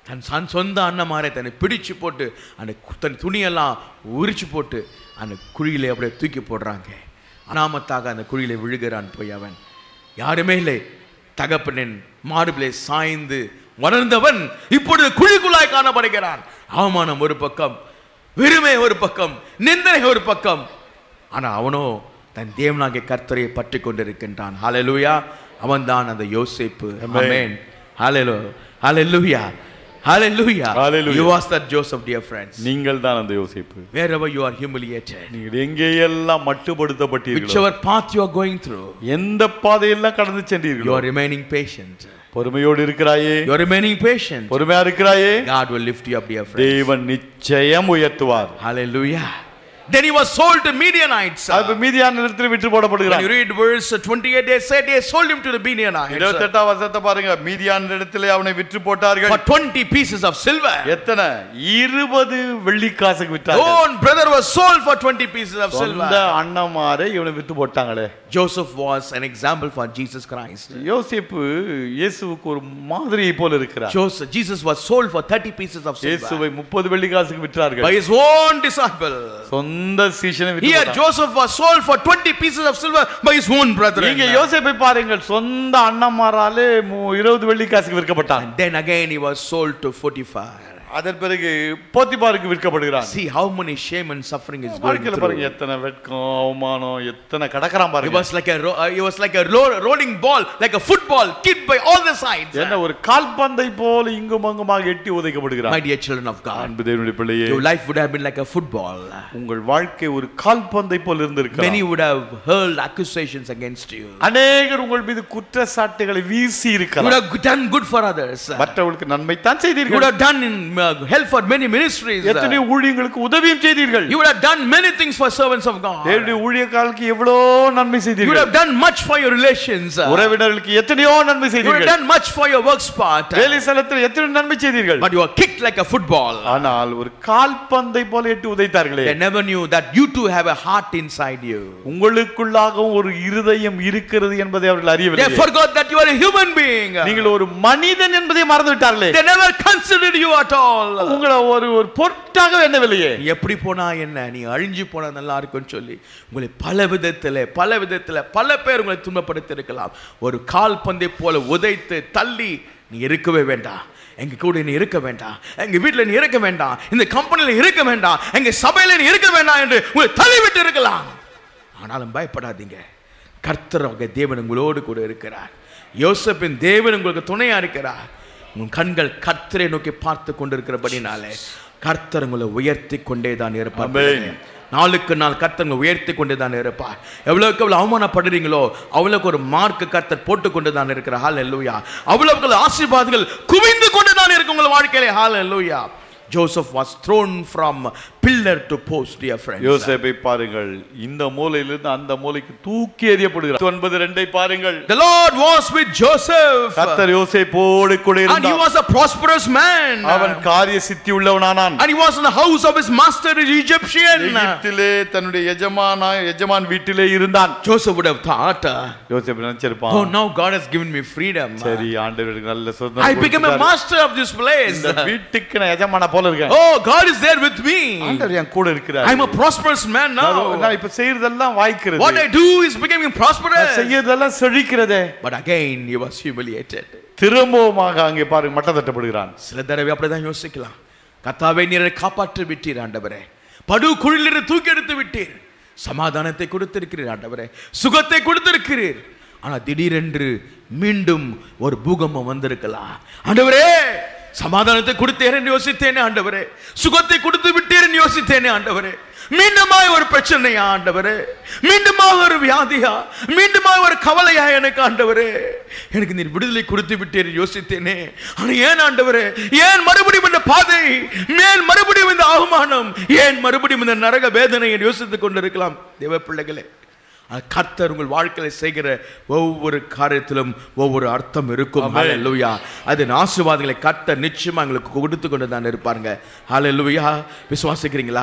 தன் சன் சொந்த அண்ணமாரை தன்னை பிடிச்சு போட்டு அந்த கு- தன் துணியெல்லாம் உரிச்சு போட்டு அந்த குழியிலே அப்படியே தூக்கி போடுறாங்க அனாமத்தாக அந்த குழியிலே விழுகிறான் போய் அவன் யாருமே இல்லை தகப்பனின் மார்பிலே சாய்ந்து வளர்ந்தவன் இப்பொழுது குழிக்குள்ளாய் காணப்படுகிறான் அவமானம் ஒரு பக்கம் வெறுமை ஒரு பக்கம் நிந்தனை ஒரு பக்கம் ஆனா அவனோ தன் தேவனாகிய கர்த்தரை பற்றி கொண்டிருக்கின்றான் ஹalleluya அவன்தான் அந்த யோசேப்பு ஆமென் ஹalleluya ஹalleluya ஹalleluya Hallelujah. you was that joseph dear friends நீங்கள் தான் அந்த யோசிப்பு wherever you are humiliated நீங்கள் எங்கேயெல்லாம் மட்டுப்படுத்தப்பட்டீர்களோ whichever path you are going through எந்த பாதையெல்லாம் கடந்து you சென்றீர்களோ are remaining patient பொறுமையோடு இருக்கிறாயே you are remaining patient பொறுமையா இருக்கிறாயே god will lift you up dear friends தேவன் நிச்சயம் உயர்த்துவார் hallelujah then he was sold to midianites அது மீதியான இடத்துல விட்டு when போடப்படுகிறான் you read verse 28 they said they sold him to the midianites இருபத்தி எட்டாம் வருஷத்தை பாருங்க மீதியான இடத்துல அவனை விற்று போட்டார்கள் for 20 pieces of silver எத்தனை இருபது வெள்ளிக்காசுக்கு விட்டார்கள் own brother was sold for 20 pieces of சொந்த silver அண்ணமாரை இவனை விட்டு போட்டாங்களே joseph was an example for jesus christ யோசிப்பு இயேசுவுக்கு ஒரு மாதிரியை போல இருக்கிறார் joseph jesus was sold for 30 pieces of silver இயேசுவை முப்பது வெள்ளிக்காசுக்கு விற்றார்கள் by his own disciple சொந்த சீஷனை விட்டு here போட்டாங்க. joseph was sold for 20 pieces of silver by his own brethren நீங்க யோசிப்பை பாருங்கள் சொந்த அண்ணமாராலே மு- இருபது வெள்ளிக்காசுக்கு விற்கப்பட்டான் and then again he was sold to 45 அதன் பிறகு போத்திபாருக்கு விற்கப்படுகிறான் see how many shame and suffering is going வாழ்க்கையில பாருங்க through எத்தனை வெட்கம் அவமானம் எத்தனை கடக்கறான் He பாருங்க was like a ro- uh, he was like a ro- rolling ball, like a football, kicked by all the sides. என்ன ஒரு கால்பந்தை போல இங்கும் அங்குமாக எட்டி உதைக்கப்படுகிறான் My dear children of God, அன்பு தேவனுடைய பிள்ளையே your life would have been like a football. உங்கள் வாழ்க்கை ஒரு கால்பந்தை போல Many இருந்திருக்கலாம் would have hurled accusations against you. அநேகர் உங்கள் மீது குற்றச்சாட்டுகளை வீசி You would இருக்கலாம் have done good for others. மற்றவர்களுக்கு நன்மை தான் You would செய்தீர்கள் have done in, uh, help for many ministries. எத்தனை ஊழியங்களுக்கு உதவியும் செய்தீர்கள் You would have done many things for servants of God. தேவனுடைய ஊழியக்காரர்களுக்கு எவ்வளோ நன்மை You would செய்தீர்கள் have done much for your relations. You உறவினர்களுக்கு எத்தனையோ நன்மை would have செய்தீர்கள் done much for your work spot. வேலை ஸ்தலத்தில் எத்தனை நன்மை செய்தீர்கள் But you are kicked like a football. ஆனால் ஒரு கால்பந்தை போல எட்டி உதைத்தார்களே They never knew that you too have a heart inside you. உங்களுக்குள்ளாகவும் ஒரு இருதயம் இருக்கிறது என்பதை அவர்கள் They அறியவில்லை forgot that you are a human being. நீங்கள் ஒரு மனிதன் என்பதை மறந்து விட்டார்களே They never considered you at all. உங்களை ஒரு ஒரு பொருட்டாக எண்ணவில்லையே நீ எப்படி போனா என்ன நீ அழிஞ்சு போனா நல்லா இருக்கும்னு சொல்லி உங்களை பல விதத்துல பல விதத்துல பல பேர் உங்களை துன்பப்படுத்தி இருக்கலாம் ஒரு கால் பந்தை போல உதைத்து தள்ளி நீ இருக்கவே வேண்டாம் எங்க கூட நீ இருக்க வேண்டாம் எங்க வீட்டுல நீ இருக்க வேண்டாம் இந்த கம்பெனில இருக்க வேண்டாம் எங்க சபையில நீ இருக்க வேண்டாம் என்று உங்களை தள்ளிவிட்டு இருக்கலாம் ஆனாலும் பயப்படாதீங்க கர்த்தர் அவங்க தேவன் உங்களோடு கூட இருக்கிறார் யோசப்பின் தேவன் உங்களுக்கு துணையா இருக்கிறார் உன் கண்கள் கர்த்தரை நோக்கி பார்த்து கொண்டிருக்கிறபடினாலே கர்த்தர் உங்களை உயர்த்தி கொண்டே தான் இருப்பார் ஆமென். நாளுக்கு நாள் கர்த்தர் உங்களை உயர்த்தி கொண்டே தான் இருப்பார் எவ்வளவுக்கு எவ்வளவு அவமானப்படுறீங்களோ அவ்வளவுக்கு ஒரு மார்க் கர்த்தர் போட்டு கொண்டு தான் இருக்கிறார் ஹால் எல்லூயா அவ்வளவுக்கு ஆசீர்வாதங்கள் குவிந்து கொண்டு தான் இருக்கு உங்கள் வாழ்க்கையில hallelujah Joseph was thrown from pillar to post dear friends யோசேப்பை பாருங்கள் இந்த மூலையிலிருந்து அந்த மூலைக்கு தூக்கி எறியப்படுகிறார் ஒன்பது ரெண்டை பாருங்கள் the lord was with joseph கர்த்தர் யோசேப்போடு கூட and he இருந்தார் was a prosperous man அவன் காரிய சித்தி உள்ளவனானான் and he was in the house of his master the egyptian எகிப்திலே தன்னுடைய எஜமானா எஜமான் வீட்டிலே இருந்தான் joseph would have thought uh, யோசேப் நினைச்சிருப்பான் oh now god has given me freedom சரி ஆண்டவருக்கு நல்ல i சுதந்திரம் became a கொடுத்துட்டாரு. master of this place இந்த வீட்டுக்கு நான் எஜமானா போல இருக்கேன் oh god is there with me ஆண்டவர் என் கூட இருக்கிறார் i'm a prosperous man நான் now நான் இப்ப செய்யறதெல்லாம் வாய்க்கிறது what i do is becoming நான் prosperous செய்யறதெல்லாம் செழிக்கிறதே but again he was humiliated திரும்பவுமாக அங்கே பாருங்க மட்டம் தட்டப்படுகிறான் சில தடவை அப்படிதான் யோசிக்கலாம் கத்தாவை நீரை காப்பாற்றி விட்டீர் ஆண்டவரே படு குழிலிருந்து தூக்கி எடுத்து விட்டீர் சமாதானத்தை கொடுத்திருக்கிறீர் ஆண்டவரே சுகத்தை கொடுத்திருக்கிறீர் ஆனா திடீரென்று மீண்டும் ஒரு பூகம்பம் வந்திருக்கலாம் ஆண்டவரே சமாதானத்தை கொடுத்தேன் என்று யோசித்தேனே ஆண்டவரே சுகத்தை கொடுத்து விட்டீர் என்று யோசித்தேனே ஆண்டவரே மீண்டுமாய் ஒரு பிரச்சனையா ஆண்டவரே மீண்டுமாக ஒரு வியாதியா மீண்டுமாக ஒரு கவலையா எனக்கு ஆண்டவரே எனக்கு நீர் விடுதலை கொடுத்து விட்டீர் யோசித்தேனே ஆனா ஏன் ஆண்டவரே ஏன் மறுபடியும் இந்த பாதை மேல் மறுபடியும் இந்த அவமானம் ஏன் மறுபடியும் இந்த நரக வேதனை என்று யோசித்துக் கொண்டிருக்கலாம் தேவ பிள்ளைகளே ஆனா கர்த்தர் உங்கள் வாழ்க்கையில செய்கிற ஒவ்வொரு காரியத்திலும் ஒவ்வொரு அர்த்தம் இருக்கும் ஆமென். ஹalleluya அதன் ஆசீர்வாதங்களை கர்த்தர் நிச்சயமா எங்களுக்கு கொடுத்து கொண்டு தான் இருப்பாருங்க ஹalleluya விசுவாசிக்கிறீங்களா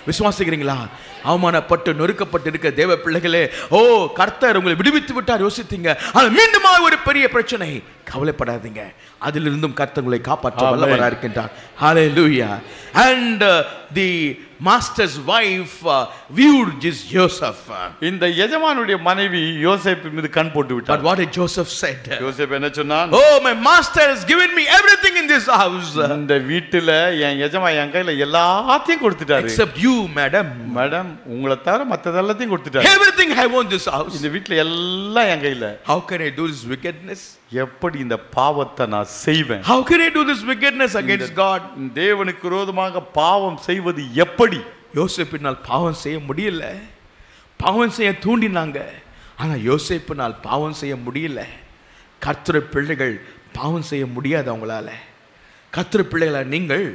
விசுவாசிக்கிறீங்களா அவமானப்பட்டு நொறுக்கப்பட்டு இருக்க தேவ பிள்ளைகளே ஓ கர்த்தர் உங்களை விடுவித்து விட்டார் யோசித்தீங்க ஆனால் மீண்டுமா ஒரு பெரிய பிரச்சனை கவலைப்படாதீங்க அதிலிருந்தும் கர்த்தர் உங்களை காப்பாற்ற Amen. வல்லவராக இருக்கின்றார் ஹalleluya and uh, the master's wife uh, viewed this Joseph இந்த எஜமானுடைய மனைவி யோசேப்பு மீது கண் போட்டு but விட்டார் what did Joseph said யோசேப்பு என்ன சொன்னான் oh my master has given me everything in this house இந்த வீட்டுல என் எஜமா என் கையில எல்லாத்தையும் கொடுத்துட்டாரு except you madam மேடம் உங்களை தவிர மத்தது எல்லாத்தையும் கொடுத்துட்டாரு everything I want this house இந்த வீட்டுல எல்லாம் என் கையில how can I do this wickedness எப்படி இந்த பாவத்தை நான் செய்வேன் how can I do this wickedness against God தேவனுக்கு விரோதமாக பாவம் செய்வது எப்படி யோசேப்பினால் பாவம் செய்ய முடியல பாவம் செய்ய தூண்டினாங்க ஆனா யோசேப்பினால் பாவம் செய்ய முடியல கர்த்தர பிள்ளைகள் பாவம் செய்ய முடியாது அவங்களால கர்த்தர பிள்ளைகளை நீங்கள்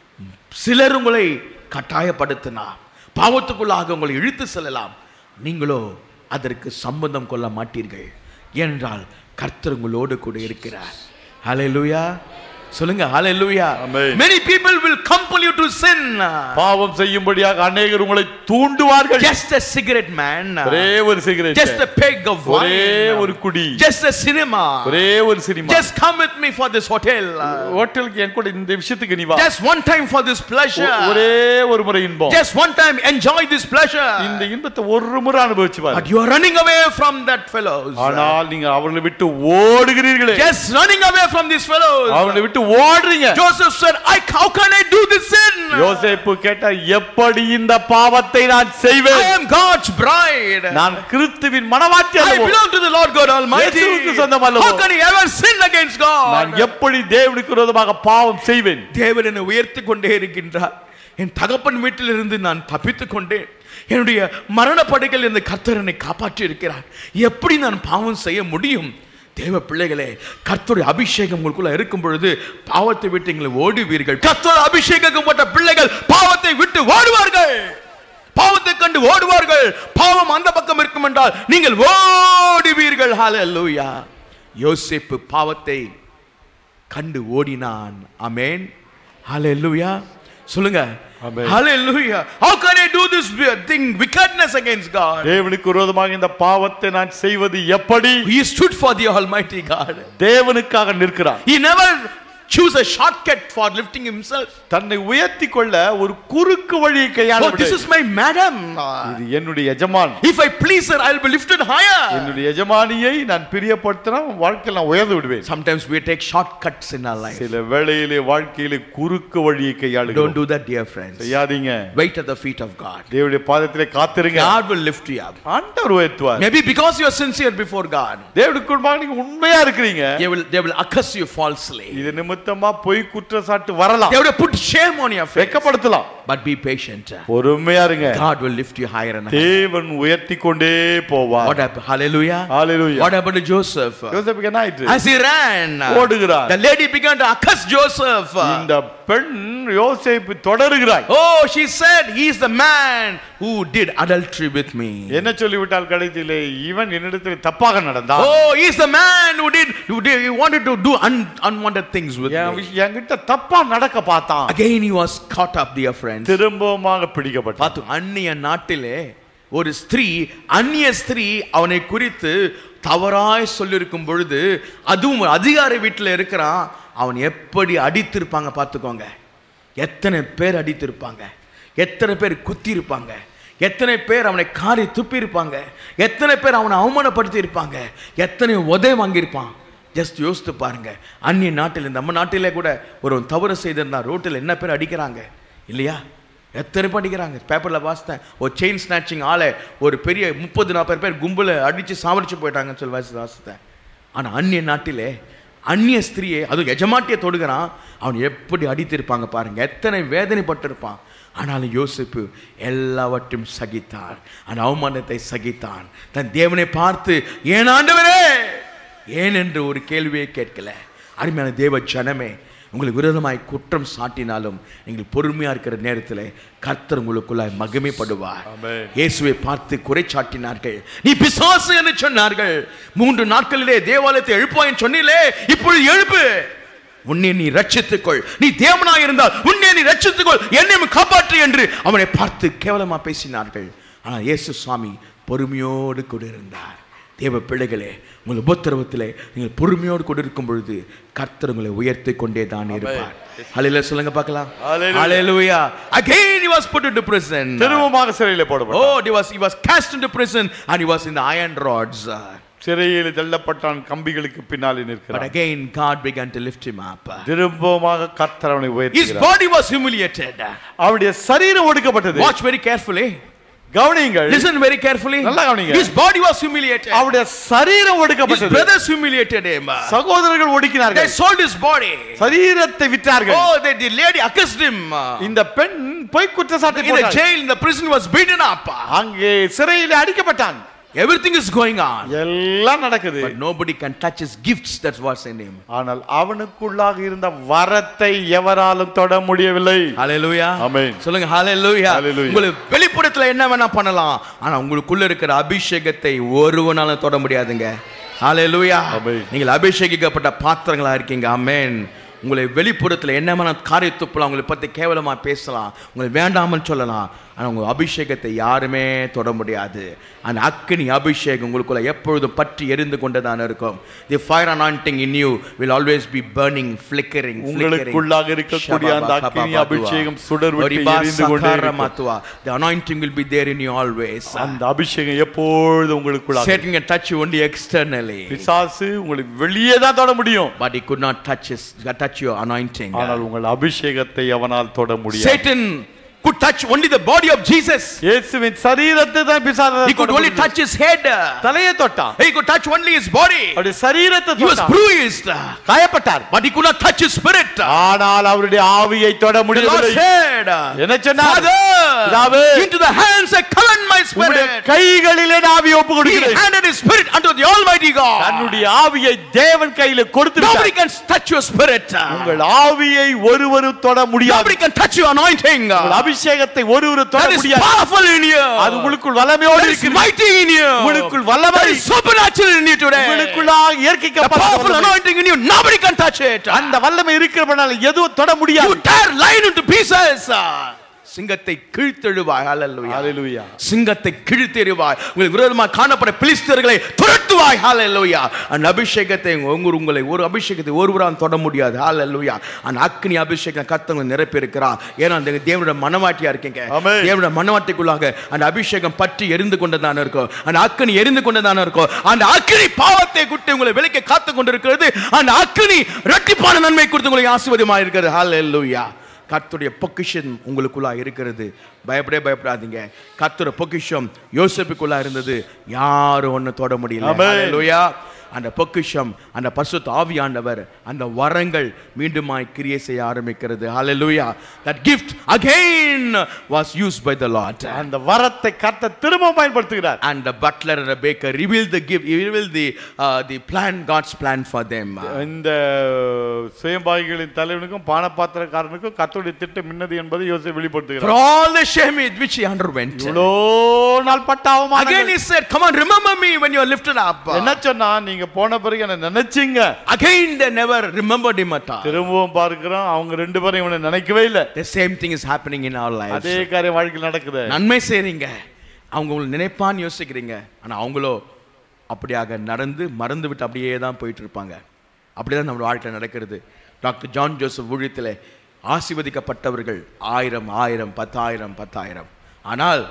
சிலர் உங்களை கட்டாயப்படுத்தினா பாவத்துக்குள்ளாக உங்களை இழுத்து செல்லலாம் நீங்களோ அதற்கு சம்பந்தம் கொள்ள மாட்டீர்கள் ஏனென்றால் கர்த்தர் உங்களோடு கூட இருக்கிறார் ஹalleluya சொல்லுங்க ஹalleluya Amen. many people will compel you to sin பாவம் செய்யும்படியாக அநேகர் உங்களை தூண்டுவார்கள் just a cigarette man ஒரே ஒரு cigarette just a peg of ஒரே ஒரு wine குடி just a cinema ஒரே ஒரு cinema just come with me for this hotel ஹோட்டலுக்கு என் கூட இந்த விஷயத்துக்கு நீ வா just one time for this pleasure ஒ- ஒரே ஒரு முறை இன்பம் just one time enjoy this pleasure இந்த இன்பத்தை ஒரு முறை அனுபவிச்சு பாரு but you are running away from that fellows ஆனால் நீங்க அவர்களை விட்டு ஓடுகிறீர்களே just running away from these fellows அவர்களை விட்டு ஓடுறீங்க Joseph said I how can I do this sin யோசேப்பு கேட்டா எப்படி இந்த பாவத்தை நான் I செய்வேன் am God's bride நான் கிறிஸ்துவின் மனவாட்டி I அல்லவோ? belong to the Lord God Almighty இயேசுவுக்கு சொந்தம் அல்லவோ? how can he ever sin against நான் God எப்படி தேவனுக்கு விரோதமாக பாவம் செய்வேன் தேவன் என்னை உயர்த்தி கொண்டே இருக்கின்றார் என் தகப்பன் வீட்டிலிருந்து நான் தப்பித்துக் கொண்டேன் என்னுடைய மரண படைகள் இந்த கர்த்தர் என்னை காப்பாற்றி இருக்கிறார் எப்படி நான் பாவம் செய்ய முடியும் தேவ பிள்ளைகளே கர்த்தருடைய அபிஷேகம் உங்களுக்குள்ள இருக்கும் பொழுது பாவத்தை விட்டு எங்களை ஓடுவீர்கள் கர்த்தர் அபிஷேகப்பட்ட பிள்ளைகள் பாவத்தை விட்டு ஓடுவார்கள் பாவத்தை கண்டு ஓடுவார்கள் பாவம் அந்த பக்கம் இருக்கும் என்றால் நீங்கள் ஓடுவீர்கள் ஹalleluya யோசேப்பு பாவத்தை கண்டு ஓடினான் அமேன் ஹalleluya சொல்லுங்க Amen. Hallelujah how can i do this thing wickedness against god தேவனுக்கு விரோதமாக இந்த பாவத்தை நான் செய்வது எப்படி he stood for the almighty god தேவனுக்காக நிற்கிறார் he never choose a shortcut for lifting himself தன்னை உயர்த்தி கொள்ள ஒரு குறுக்கு வழியை oh கையாள this is my madam இது என்னுடைய எஜமான் if i please her i'll be lifted higher என்னுடைய எஜமானியை நான் பிரியப்படுத்தினா வாழ்க்கையில் நான் உயர்ந்து விடுவேன் sometimes we take shortcuts in our life சில வேளையிலே வாழ்க்கையிலே குறுக்கு வழியை don't கையாளுகிறோம் do that dear friends செய்யாதீங்க wait at the feet of god தேவனுடைய பாதத்திலே காத்திருங்க god will lift you up ஆண்டவர் உயர்த்துவார் maybe because you are sincere before god தேவனுக்கு முன்பாக நீங்க உண்மையா இருக்கிறீங்க they will they will accuse you falsely இது நிமித்தமா பொய் குற்றச்சாட்டு வரலாம் They would have put shame on your face. வெட்கப்படுத்தலாம் But be patient. பொறுமையா இருங்க God will lift you higher and higher. தேவன் உயர்த்தி கொண்டே போவார் What happened? Hallelujah. Hallelujah What happened to Joseph? யோசேப்புக்கு என்ன ஆயிற்று As he ran, ஓடுகிறார் the lady began to accuse Joseph. இந்த பெண் யோசேப்பு தொடருகிறாய் Oh, she said, He is the man who did adultery with me. என்ன சொல்லிவிட்டால் கடைசியிலே இவன் என்னிடத்தில் தப்பாக நடந்தான் Oh, he is the man who did, who did, he wanted to do un, unwanted things with N me. விஷ- என்கிட்ட தப்பா நடக்க பார்த்தான் Again, he was caught up, dear friends. திரும்பமாக பிடிக்கப்பட்டான் பார்த்து அந்நிய நாட்டிலே ஒரு ஸ்திரீ அந்நிய ஸ்திரீ அவனை குறித்து தவறாய் சொல்லியிருக்கும் பொழுது அதுவும் ஒரு அதிகாரி வீட்டில் இருக்கிறான் அவன் எப்படி அடித்திருப்பாங்க பார்த்துக்கோங்க எத்தனை பேர் அடித்திருப்பாங்க எத்தனை பேர் குத்திருப்பாங்க எத்தனை பேர் அவனை காரி துப்பியிருப்பாங்க எத்தனை பேர் அவனை அவமானப்படுத்தி இருப்பாங்க எத்தனை உதவி வாங்கியிருப்பான் ஜஸ்ட் யோசித்து பாருங்க அந்நிய நாட்டில் நம்ம நாட்டிலே கூட ஒரு தவறு செய்திருந்தா ரோட்டில் என்ன பேர் அடிக்கிறாங்க இல்லையா எத்தனை பேர் அடிக்கிறாங்க பேப்பரில் வாசித்தேன் ஒரு செயின் ஸ்நாச்சிங் ஆளை ஒரு பெரிய முப்பது நாற்பது பேர் கும்பலை அடித்து சாவடிச்சு போயிட்டாங்கன்னு சொல்லி வாசி வாசித்தேன் ஆனால் அந்நிய நாட்டிலே அந்நிய ஸ்திரியை அதுவும் எஜமாட்டியை தொடுகிறான் அவன் எப்படி அடித்திருப்பாங்க பாருங்க எத்தனை வேதனைப்பட்டிருப்பான் ஆனாலும் யோசிப்பு எல்லாவற்றையும் சகித்தான் அந்த அவமானத்தை சகித்தான் தன் தேவனை பார்த்து ஏன் ஆண்டவரே ஏன் என்று ஒரு கேள்வியை கேட்கல அருமையான தேவ ஜனமே உங்களுக்கு விரோதமாய் குற்றம் சாட்டினாலும் நீங்கள் பொறுமையா இருக்கிற நேரத்தில் கர்த்தர் உங்களுக்குள்ளாய் மகிமைப்படுவார் ஆமென். இயேசுவை பார்த்து குறை சாட்டினார்கள் நீ பிசாசு என்று சொன்னார்கள் மூன்று நாட்களிலே தேவாலயத்தை எழுப்பாயின் சொன்னிலே இப்பொழுது எழுப்பு உன்னை நீ ரட்சித்துக்கொள் நீ தேவனாய் இருந்தால் உன்னை நீ ரட்சித்துக்கொள் என்னையும் காப்பாற்று என்று அவனை பார்த்து கேவலமா பேசினார்கள் ஆனால் இயேசு சுவாமி பொறுமையோடு கூட இருந்தார் தேவ பிள்ளைகளே உங்கள் உபத்திரவத்திலே நீங்கள் பொறுமையோடு கூட இருக்கும் பொழுது கர்த்தர் உங்களை உயர்த்தி கொண்டே தான் இருப்பார் ஹalleluya சொல்லுங்க பார்க்கலாம் Hallelujah. Hallelujah again he was put into prison திரும்பமாக சிறையில போடப்பட்டான் oh he was he was cast into prison and he was in the iron rods சிறையில் தள்ளப்பட்டான் கம்பிகளுக்கு பின்னாலே but நிற்கிறான் again god began to lift him up திரும்பமாக கர்த்தர் அவனை his உயர்த்துகிறார் body was humiliated அவருடைய சரீரம் ஒடுக்கப்பட்டது watch very carefully கவனியுங்கள் listen very carefully நல்லா கவனிங்க. his body was humiliated அவருடைய சரீரம் his ஒடுக்கப்பட்டது brothers humiliated him சகோதரர்கள் they ஒடுக்கினார்கள் sold his body சரீரத்தை விற்றார்கள் oh the, the lady accused him இந்த பெண் பொய் குற்றச்சாட்டை in the போட்டாள். jail in the prison was beaten up அங்கே சிறையில் அடிக்கப்பட்டான் everything is going on எல்லாம் நடக்குது but nobody can touch his gifts that was in him ஆனால் அவனுக்குள்ளாக இருந்த வரத்தை எவராலும் தொட முடியவில்லை ஹalleluya Amen. சொல்லுங்க ஹalleluya Hallelujah. உங்களுக்கு வெளிப்புறத்துல என்ன வேணா பண்ணலாம் ஆனா உங்களுக்குள்ள இருக்கிற அபிஷேகத்தை ஒருவனாலும் தொட முடியாதுங்க ஹalleluya Amen. நீங்கள் அபிஷேகிக்கப்பட்ட பாத்திரங்களா இருக்கீங்க ஆமென் உங்களை வெளிப்புறத்துல என்ன வேணா காரியத்துப்புலாம் உங்களை பத்தி கேவலமா பேசலாம் உங்களை வேண்டாமல் சொல்லலாம் ஆனா உங்க அபிஷேகத்தை யாருமே தொட முடியாது அந்த அக்கினி அபிஷேகம் உங்களுக்குள்ள எப்பொழுதும் பற்றி எரிந்து கொண்டுதான் இருக்கும் the fire anointing in you will always be burning flickering உங்களுக்குள்ளாக இருக்கக்கூடிய அந்த அக்கினி அபிஷேகம் சுடர் விட்டு எரிந்து கொண்டே இருக்கும். The anointing will be there in you always. அந்த அபிஷேகம் எப்பொழுது உங்களுக்குள்ளாக Satan can touch you only externally, பிசாசு உங்களை வெளியே தான் தொட முடியும் but he could not touch his, touch your anointing. ஆனால் உங்கள் அபிஷேகத்தை அவனால் தொட முடியாது Satan could touch only the body of Jesus. இயேசுவின் சரீரத்தை தான் பிசாசு He could தொட only முடியும். touch his head. தலையை தொட்டான் He could touch only his body. அவருடைய சரீரத்தை He was தொட்டான் bruised, காயப்பட்டார் but he could not touch his spirit. ஆனால் அவருடைய ஆவியை தொட The Lord முடியவில்லை said, என்ன சொன்னார் Father, பிதாவே, into the hands I commend my உம்முடைய spirit. கைகளிலே நான் ஆவியை ஒப்பு He கொடுக்கிறேன் handed his spirit unto the Almighty God. தன்னுடைய ஆவியை தேவன் கையில கொடுத்து Nobody விட்டார். can touch your spirit. உங்கள் ஆவியை ஒருவரும் தொட முடியாது Nobody can touch your anointing. உங்கள் அபிஷேகத்தை ஒருவரும் தொட That is முடியாது powerful in you. அது உங்களுக்குள் வல்லமையோடு That is இருக்கிறது mighty in you. உங்களுக்குள் வல்லமை That is supernatural in you today. உங்களுக்குள்ளாக The இயற்கைக்கப்பட்ட powerful வல்லமை. anointing in you. Nobody can touch it. அந்த வல்லமை இருக்கிறவனால எதுவும் தொட You முடியாது tear lion into pieces. சிங்கத்தை கிழித்தெழுவாய் ஹalleluya ஹalleluya சிங்கத்தை கிழித்தெறிவாய் உங்களுக்கு விரோதமாக காணப்பட பிலிஸ்தர்களை துரத்துவாய் ஹalleluya அந்த அபிஷேகத்தை உங்க உங்களை ஒரு அபிஷேகத்தை ஒருவரால் தொட முடியாது ஹalleluya அந்த அக்னி அபிஷேகம் கர்த்தங்களை நிரப்பி இருக்கிறார் ஏன்னா அந்த தேவனுடைய மனவாட்டியா இருக்கீங்க Amen. தேவனுடைய மனவாட்டிக்குள்ளாக அந்த அபிஷேகம் பற்றி எரிந்து கொண்டதான இருக்கும் அந்த அக்னி எரிந்து கொண்டதான இருக்கும் அந்த அக்னி பாவத்தை குட்டி உங்களை விலைக்கு காத்து கொண்டிருக்கிறது அந்த அக்னி இரட்டிப்பான நன்மை கொடுத்து உங்களை ஆசீர்வாதமாக இருக்கிறது ஹalleluya கர்த்தருடைய பொக்கிஷன் உங்களுக்குள்ளா இருக்கிறது பயப்படவே பயப்படாதீங்க கர்த்தருடைய பொக்கிஷம் யோசிப்புக்குள்ளா இருந்தது யாரும் ஒன்றும் தொட முடியல Amen. ஹalleluya அந்த பொக்கிஷம் அந்த பரிசுத்த ஆவியானவர் அந்த வரங்கள் மீண்டுமாய் கிரியை செய்ய ஆரம்பிக்கிறது ஹalleluya that gift again was used by the lord அந்த வரத்தை கர்த்தர் திரும்ப பயன்படுத்துகிறார் and the butler and the baker revealed the gift revealed the uh, the plan god's plan for them இந்த சுயம்பாகிகளின் தலைவனுக்கும் பானபாத்திரக்காரனுக்கும் கர்த்தருடைய திட்டம் இன்னது என்பதை யோசித்து for வெளிப்படுத்துகிறார் all the shame with which he underwent இவ்வளோ நாள் பட்ட again அவமானங்கள் he said come on remember me when you are lifted up என்ன சொன்னா நீங்க போன பிறகு என்ன நினைச்சீங்க again they never remembered him at all திரும்பவும் பார்க்கிறோம் அவங்க ரெண்டு பேரும் இவனை நினைக்கவே இல்லை the same thing is happening in our lives அதே காரியம் வாழ்க்கையில் நடக்குது நன்மை செய்றீங்க அவங்க உங்களை நினைப்பான்னு யோசிக்கிறீங்க ஆனா அவங்களோ அப்படியாக நடந்து மறந்து விட்டு அப்படியே தான் போயிட்டு இருப்பாங்க அப்படிதான் நம்ம வாழ்க்கையில் நடக்கிறது டாக்டர் ஜான் ஜோசப் ஊழியத்தில் ஆசீர்வதிக்கப்பட்டவர்கள் ஆயிரம் ஆயிரம் பத்தாயிரம் பத்தாயிரம் ஆனால்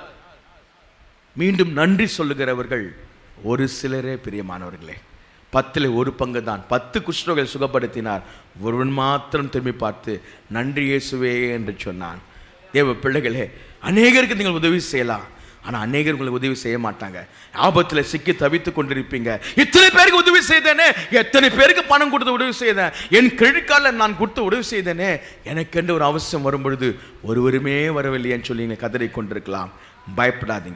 மீண்டும் நன்றி சொல்லுகிறவர்கள் ஒரு சிலரே பிரியமானவர்களே பத்தில் ஒரு பங்கு தான் பத்து குஷ்டர்கள் சுகப்படுத்தினார் ஒருவன் மாத்திரம் திரும்பி பார்த்து நன்றி இயேசுவே என்று சொன்னான் தேவ பிள்ளைகளே அநேகருக்கு நீங்கள் உதவி செய்யலாம் ஆனால் அநேகர் உங்களுக்கு உதவி செய்ய மாட்டாங்க ஆபத்தில் சிக்கி தவித்து கொண்டிருப்பீங்க இத்தனை பேருக்கு உதவி செய்தேனே எத்தனை பேருக்கு பணம் கொடுத்து உதவி செய்தேன் என் கிரெடிட் கார்டில் நான் கொடுத்து உதவி செய்தேனே எனக்கென்று ஒரு அவசியம் வரும் பொழுது ஒருவருமே வரவில்லையேன்னு சொல்லி நீங்கள் கதறி கொண்டிருக்கலாம் பயப்படாதீங்க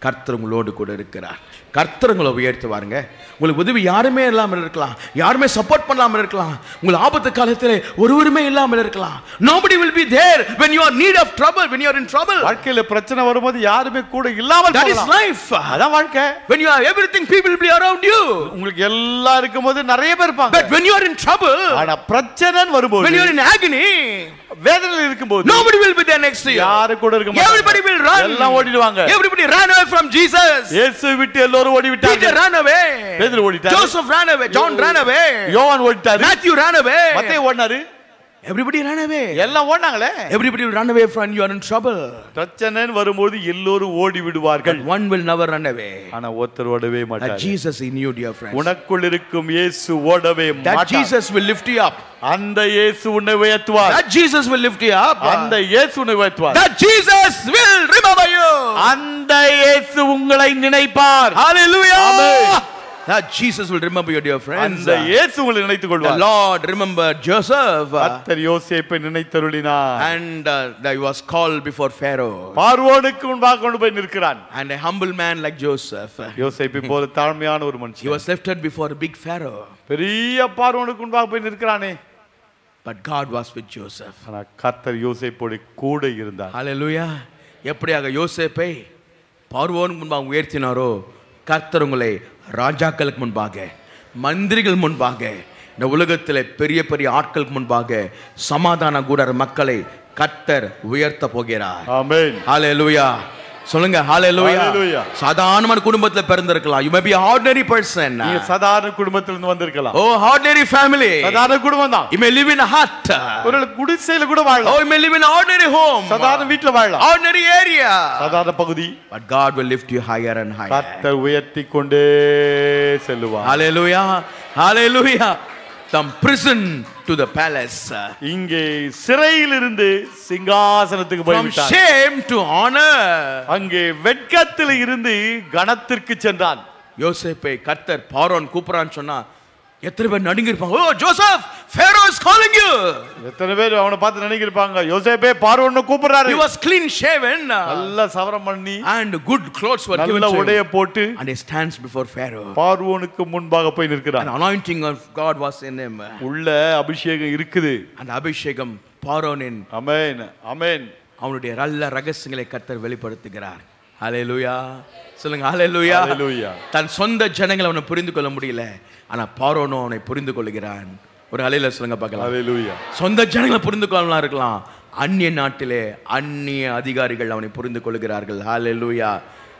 கர்த்தர் உங்களோடு கூட இருக்கிறார் கர்த்தர் உங்களை உயர்த்துவாருங்க உங்களுக்கு உதவி யாருமே இல்லாமல் இருக்கலாம் யாருமே சப்போர்ட் பண்ணாமல் இருக்கலாம் உங்கள் ஆபத்து காலத்தில் ஒருவருமே இல்லாமல் இருக்கலாம் nobody will be there when you are need of trouble when you are in trouble வாழ்க்கையில பிரச்சனை வரும்போது யாருமே கூட இல்லாமல் that is போகலாம். life அதான் வாழ்க்கை when you have everything people will be around you உங்களுக்கு எல்லாம் இருக்கும்போது நிறைய பேர் இருப்பாங்க but when you are in trouble ஆனா பிரச்சனைன்னு வரும்போது when you are in agony வேதனையில் இருக்கும்போது nobody will be there next to you யாரு கூட இருக்க மாட்டாங்க. everybody will run எல்லாம் ஓடிடுவாங்க everybody ran away from jesus இயேசு விட்டு எல்லாரும் ஓடி விட்டாங்க peter ran away பேதுரு ஓடிட்டாரு. joseph ran away john ran away யோவான் ஓடிட்டாரு matthew ran away மத்தேயு ஓடினாரு everybody ran away எல்லாம் ஓடினாங்களே everybody will run away from you are in trouble பிரச்சனைன்னு வரும்போது எல்லோரும் ஓடி விடுவார்கள் but one will never run away ஆனா ஒருத்தர் ஓடவே that மாட்டார் jesus in you dear friends உனக்குள் இருக்கும் இயேசு ஓடவே that மாட்டார் jesus will lift you up அந்த இயேசு உன்னை உயர்த்துவார் that jesus will lift you up அந்த இயேசு உன்னை உயர்த்துவார் that jesus will remember you அந்த இயேசு உங்களை நினைப்பார் hallelujah Amen. that jesus will remember you dear friends அந்த இயேசு உங்களை நினைத்துக் the கொள்வார் lord remembered joseph uh, கர்த்தர் யோசேப்பை நினைத்தருளினார் and uh, that he was called before pharaoh பார்வோனுக்கு முன்பாக கொண்டு போய் நிற்கிறான் and a humble man like joseph uh, யோசேப்பை போல தாழ்மையான ஒரு he மனுஷன் was lifted before a big pharaoh பெரிய பார்வோனுக்கு முன்பாக போய் நிற்கிறானே but god was with joseph ஆனா கர்த்தர் யோசேப்போடு கூட இருந்தார் ஹalleluya எப்படியாக யோசேப்பை பார்வோனுக்கு முன்பாக உயர்த்தினாரோ கர்த்தர் உங்களை ராஜாக்களுக்கு முன்பாக மந்திரிகள் முன்பாக இந்த உலகத்தில் பெரிய பெரிய ஆட்களுக்கு முன்பாக சமாதான கூடர் மக்களை கர்த்தர் உயர்த்த போகிறார் ஆமென் ஹalleluya சொல்லுங்க ஹalleluya Hallelujah. சாதாரணமான குடும்பத்துல பிறந்திருக்கலாம் you may be ordinary person நீங்க சாதாரண குடும்பத்திலிருந்து வந்திருக்கலாம் oh ordinary family சாதாரண குடும்பம் தான் you may live in a hut ஒரு குடிசையில கூட oh வாழலாம் you may live in an ordinary home சாதாரண வீட்டுல வாழலாம் ordinary area சாதாரண பகுதி But God will lift you higher and higher. கர்த்தர் உயர்த்தி கொண்டே செல்லுவார் Hallelujah. Hallelujah. From prison to the palace. இங்கே சிறையிலிருந்து சிங்காசனத்துக்கு From போய்விட்டார் shame to honor. அங்கே வெட்கத்தில் இருந்து கணத்திற்கு சென்றான் யோசேப்பை கர்த்தர் பாரோன் கூப்பிடுறான்னு சொன்னா எத்தனை பேர் நடுங்கிருப்பாங்க oh Joseph Pharaoh is calling you. எத்தனை பேர் அவனை பார்த்து நினைக்கிருப்பாங்க யோசேப்பே பார்வோன்னு கூப்பிடுறாரு He was clean shaven நல்ல சவரம் பண்ணி and good clothes were given நல்ல to உடைய him. போட்டு And he stands before Pharaoh. பார்வோனுக்கு முன்பாக போய் நிற்கிறான் An anointing of God was in him. உள்ள அபிஷேகம் இருக்குது அந்த அபிஷேகம் பாரோனின் அமேன் அமேன் அவனுடைய நல்ல ரகசியங்களை கர்த்தர் வெளிப்படுத்துகிறார் ஹalleluya சொல்லுங்க ஹalleluya Hallelujah. தன் சொந்த ஜனங்களை அவனை புரிந்து கொள்ள முடியல ஆனா பார்வோனோ அவனை புரிந்து கொள்கிறான் ஒரு அலையில சொல்லுங்க பார்க்கலாம் ஹalleluya சொந்த ஜனங்களை புரிந்து கொள்ளலாம் இருக்கலாம் அந்நிய நாட்டிலே அந்நிய அதிகாரிகள் அவனை புரிந்து கொள்கிறார்கள் ஹalleluya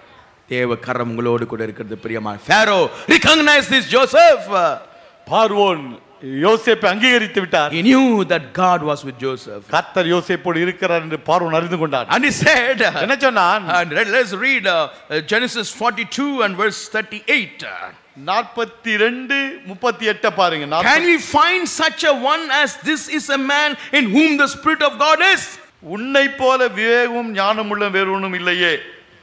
தேவ கரம் உங்களோடு கூட இருக்கிறது பிரியமா ஃபேரோ recognize this joseph பார்வோன் யோசேப்பை அங்கீகரித்து விட்டார் he knew that god was with joseph கர்த்தர் யோசேப்போடு இருக்கிறார் என்று பார்வோன் அறிந்து கொண்டார் and he said என்ன சொன்னான் And let- let's read uh, uh, Genesis 42 and verse 38. நாற்பத்தி ரெண்டு முப்பத்தி எட்ட பாருங்க Can நாற்பத்தி- we find such a one as this is a man in whom the Spirit of God is? உன்னை போல விவேகமும் ஞானமுள்ள வேறொன்றும் இல்லையே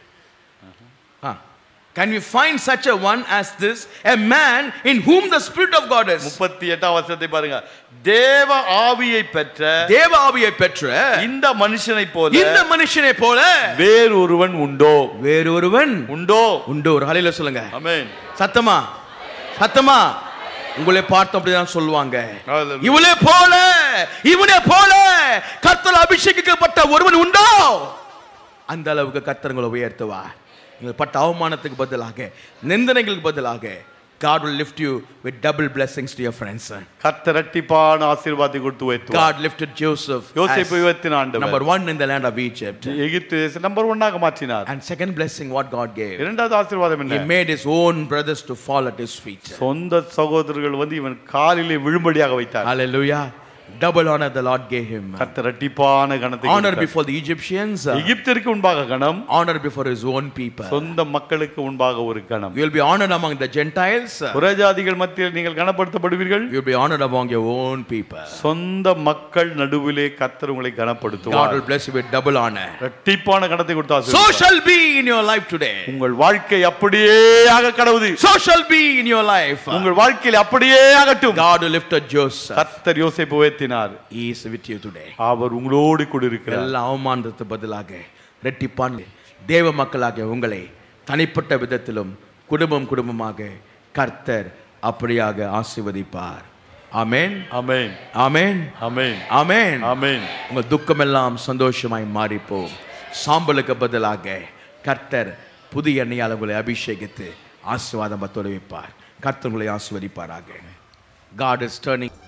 Huh. Can we find such a one as this, a man in whom the Spirit of God is? முப்பத்தி எட்டாம் வருஷத்தை பாருங்க தேவ ஆவியை பெற்ற தேவ ஆவியை பெற்ற இந்த மனுஷனை போல இந்த மனுஷனை போல வேறொருவன் உண்டோ வேறொருவன் உண்டோ உண்டு ஒரு ஹலையில சொல்லுங்க அமேன் சத்தமா சத்தமா உங்களை பார்த்து அப்படிதான் சொல்லுவாங்க Hallelujah. இவளே போல இவனே போல கர்த்தர் அபிஷேகிக்கப்பட்ட ஒருவன் உண்டோ அந்த அளவுக்கு கர்த்தர்களை உயர்த்துவார் நீங்கள் பட்ட அவமானத்துக்கு பதிலாக நிந்தனைகளுக்கு பதிலாக God will lift you with double blessings to your friends. கர்த்தர் இரட்டிப்பான ஆசீர்வாதத்தை கொடுத்து உயர்த்துவார் God lifted Joseph யோசேப்பு as உயர்த்தின ஆண்டவர் number one in the land of Egypt. எகிப்து தேசம் நம்பர் ஒன்னாக மாற்றினார் And second blessing, what God gave. இரண்டாவது ஆசீர்வாதம் He என்ன made his own brothers to fall at his feet. சொந்த சகோதரர்கள் வந்து இவன் காலிலே விழும்படியாக வைத்தார் Hallelujah. Double honor the Lord gave him. கர்த்தர் இரட்டிப்பான கணத்தை Honor கொடுத்தார். before the Egyptians, எகிப்திற்கு முன்பாக கணம் honor before his own people. சொந்த மக்களுக்கு முன்பாக ஒரு கணம் You will be honored among the Gentiles. புறஜாதிகள் மத்தியில் நீங்கள் கனப்படுத்தப்படுவீர்கள் You will be honored among your own people. சொந்த மக்கள் நடுவிலே கர்த்தர் உங்களை God கனப்படுத்துவார் will bless you with double honor. இரட்டிப்பான கணத்தை கொடுத்தா So shall be in your life today. உங்கள் வாழ்க்கை அப்படியே ஆக கடவுது So shall be in your life. உங்கள் வாழ்க்கையில் அப்படியே ஆகட்டும் God will lift up Joseph. கர்த்தர் யோசேப்பு உயர்த்தினார் He is with you today. அவர் உங்களோடு கூட இருக்கிறார் எல்லா அவமானத்துக்கு பதிலாக ரெட்டிப்பான் தேவ மக்களாக உங்களை தனிப்பட்ட விதத்திலும் குடும்பம் குடும்பமாக கர்த்தர் அப்படியாக ஆசீர்வதிப்பார் ஆமென் அமேன் ஆமென் அமேன் ஆமென் அமேன் உங்க துக்கமெல்லாம் சந்தோஷமாய் மாறிப்போம் சாம்பலுக்கு பதிலாக கர்த்தர் புதிய எண்ணெயால் உங்களை அபிஷேகித்து ஆசீர்வாதம் தொலைவிப்பார் கர்த்தர் உங்களை ஆசீர்வதிப்பாராக God is turning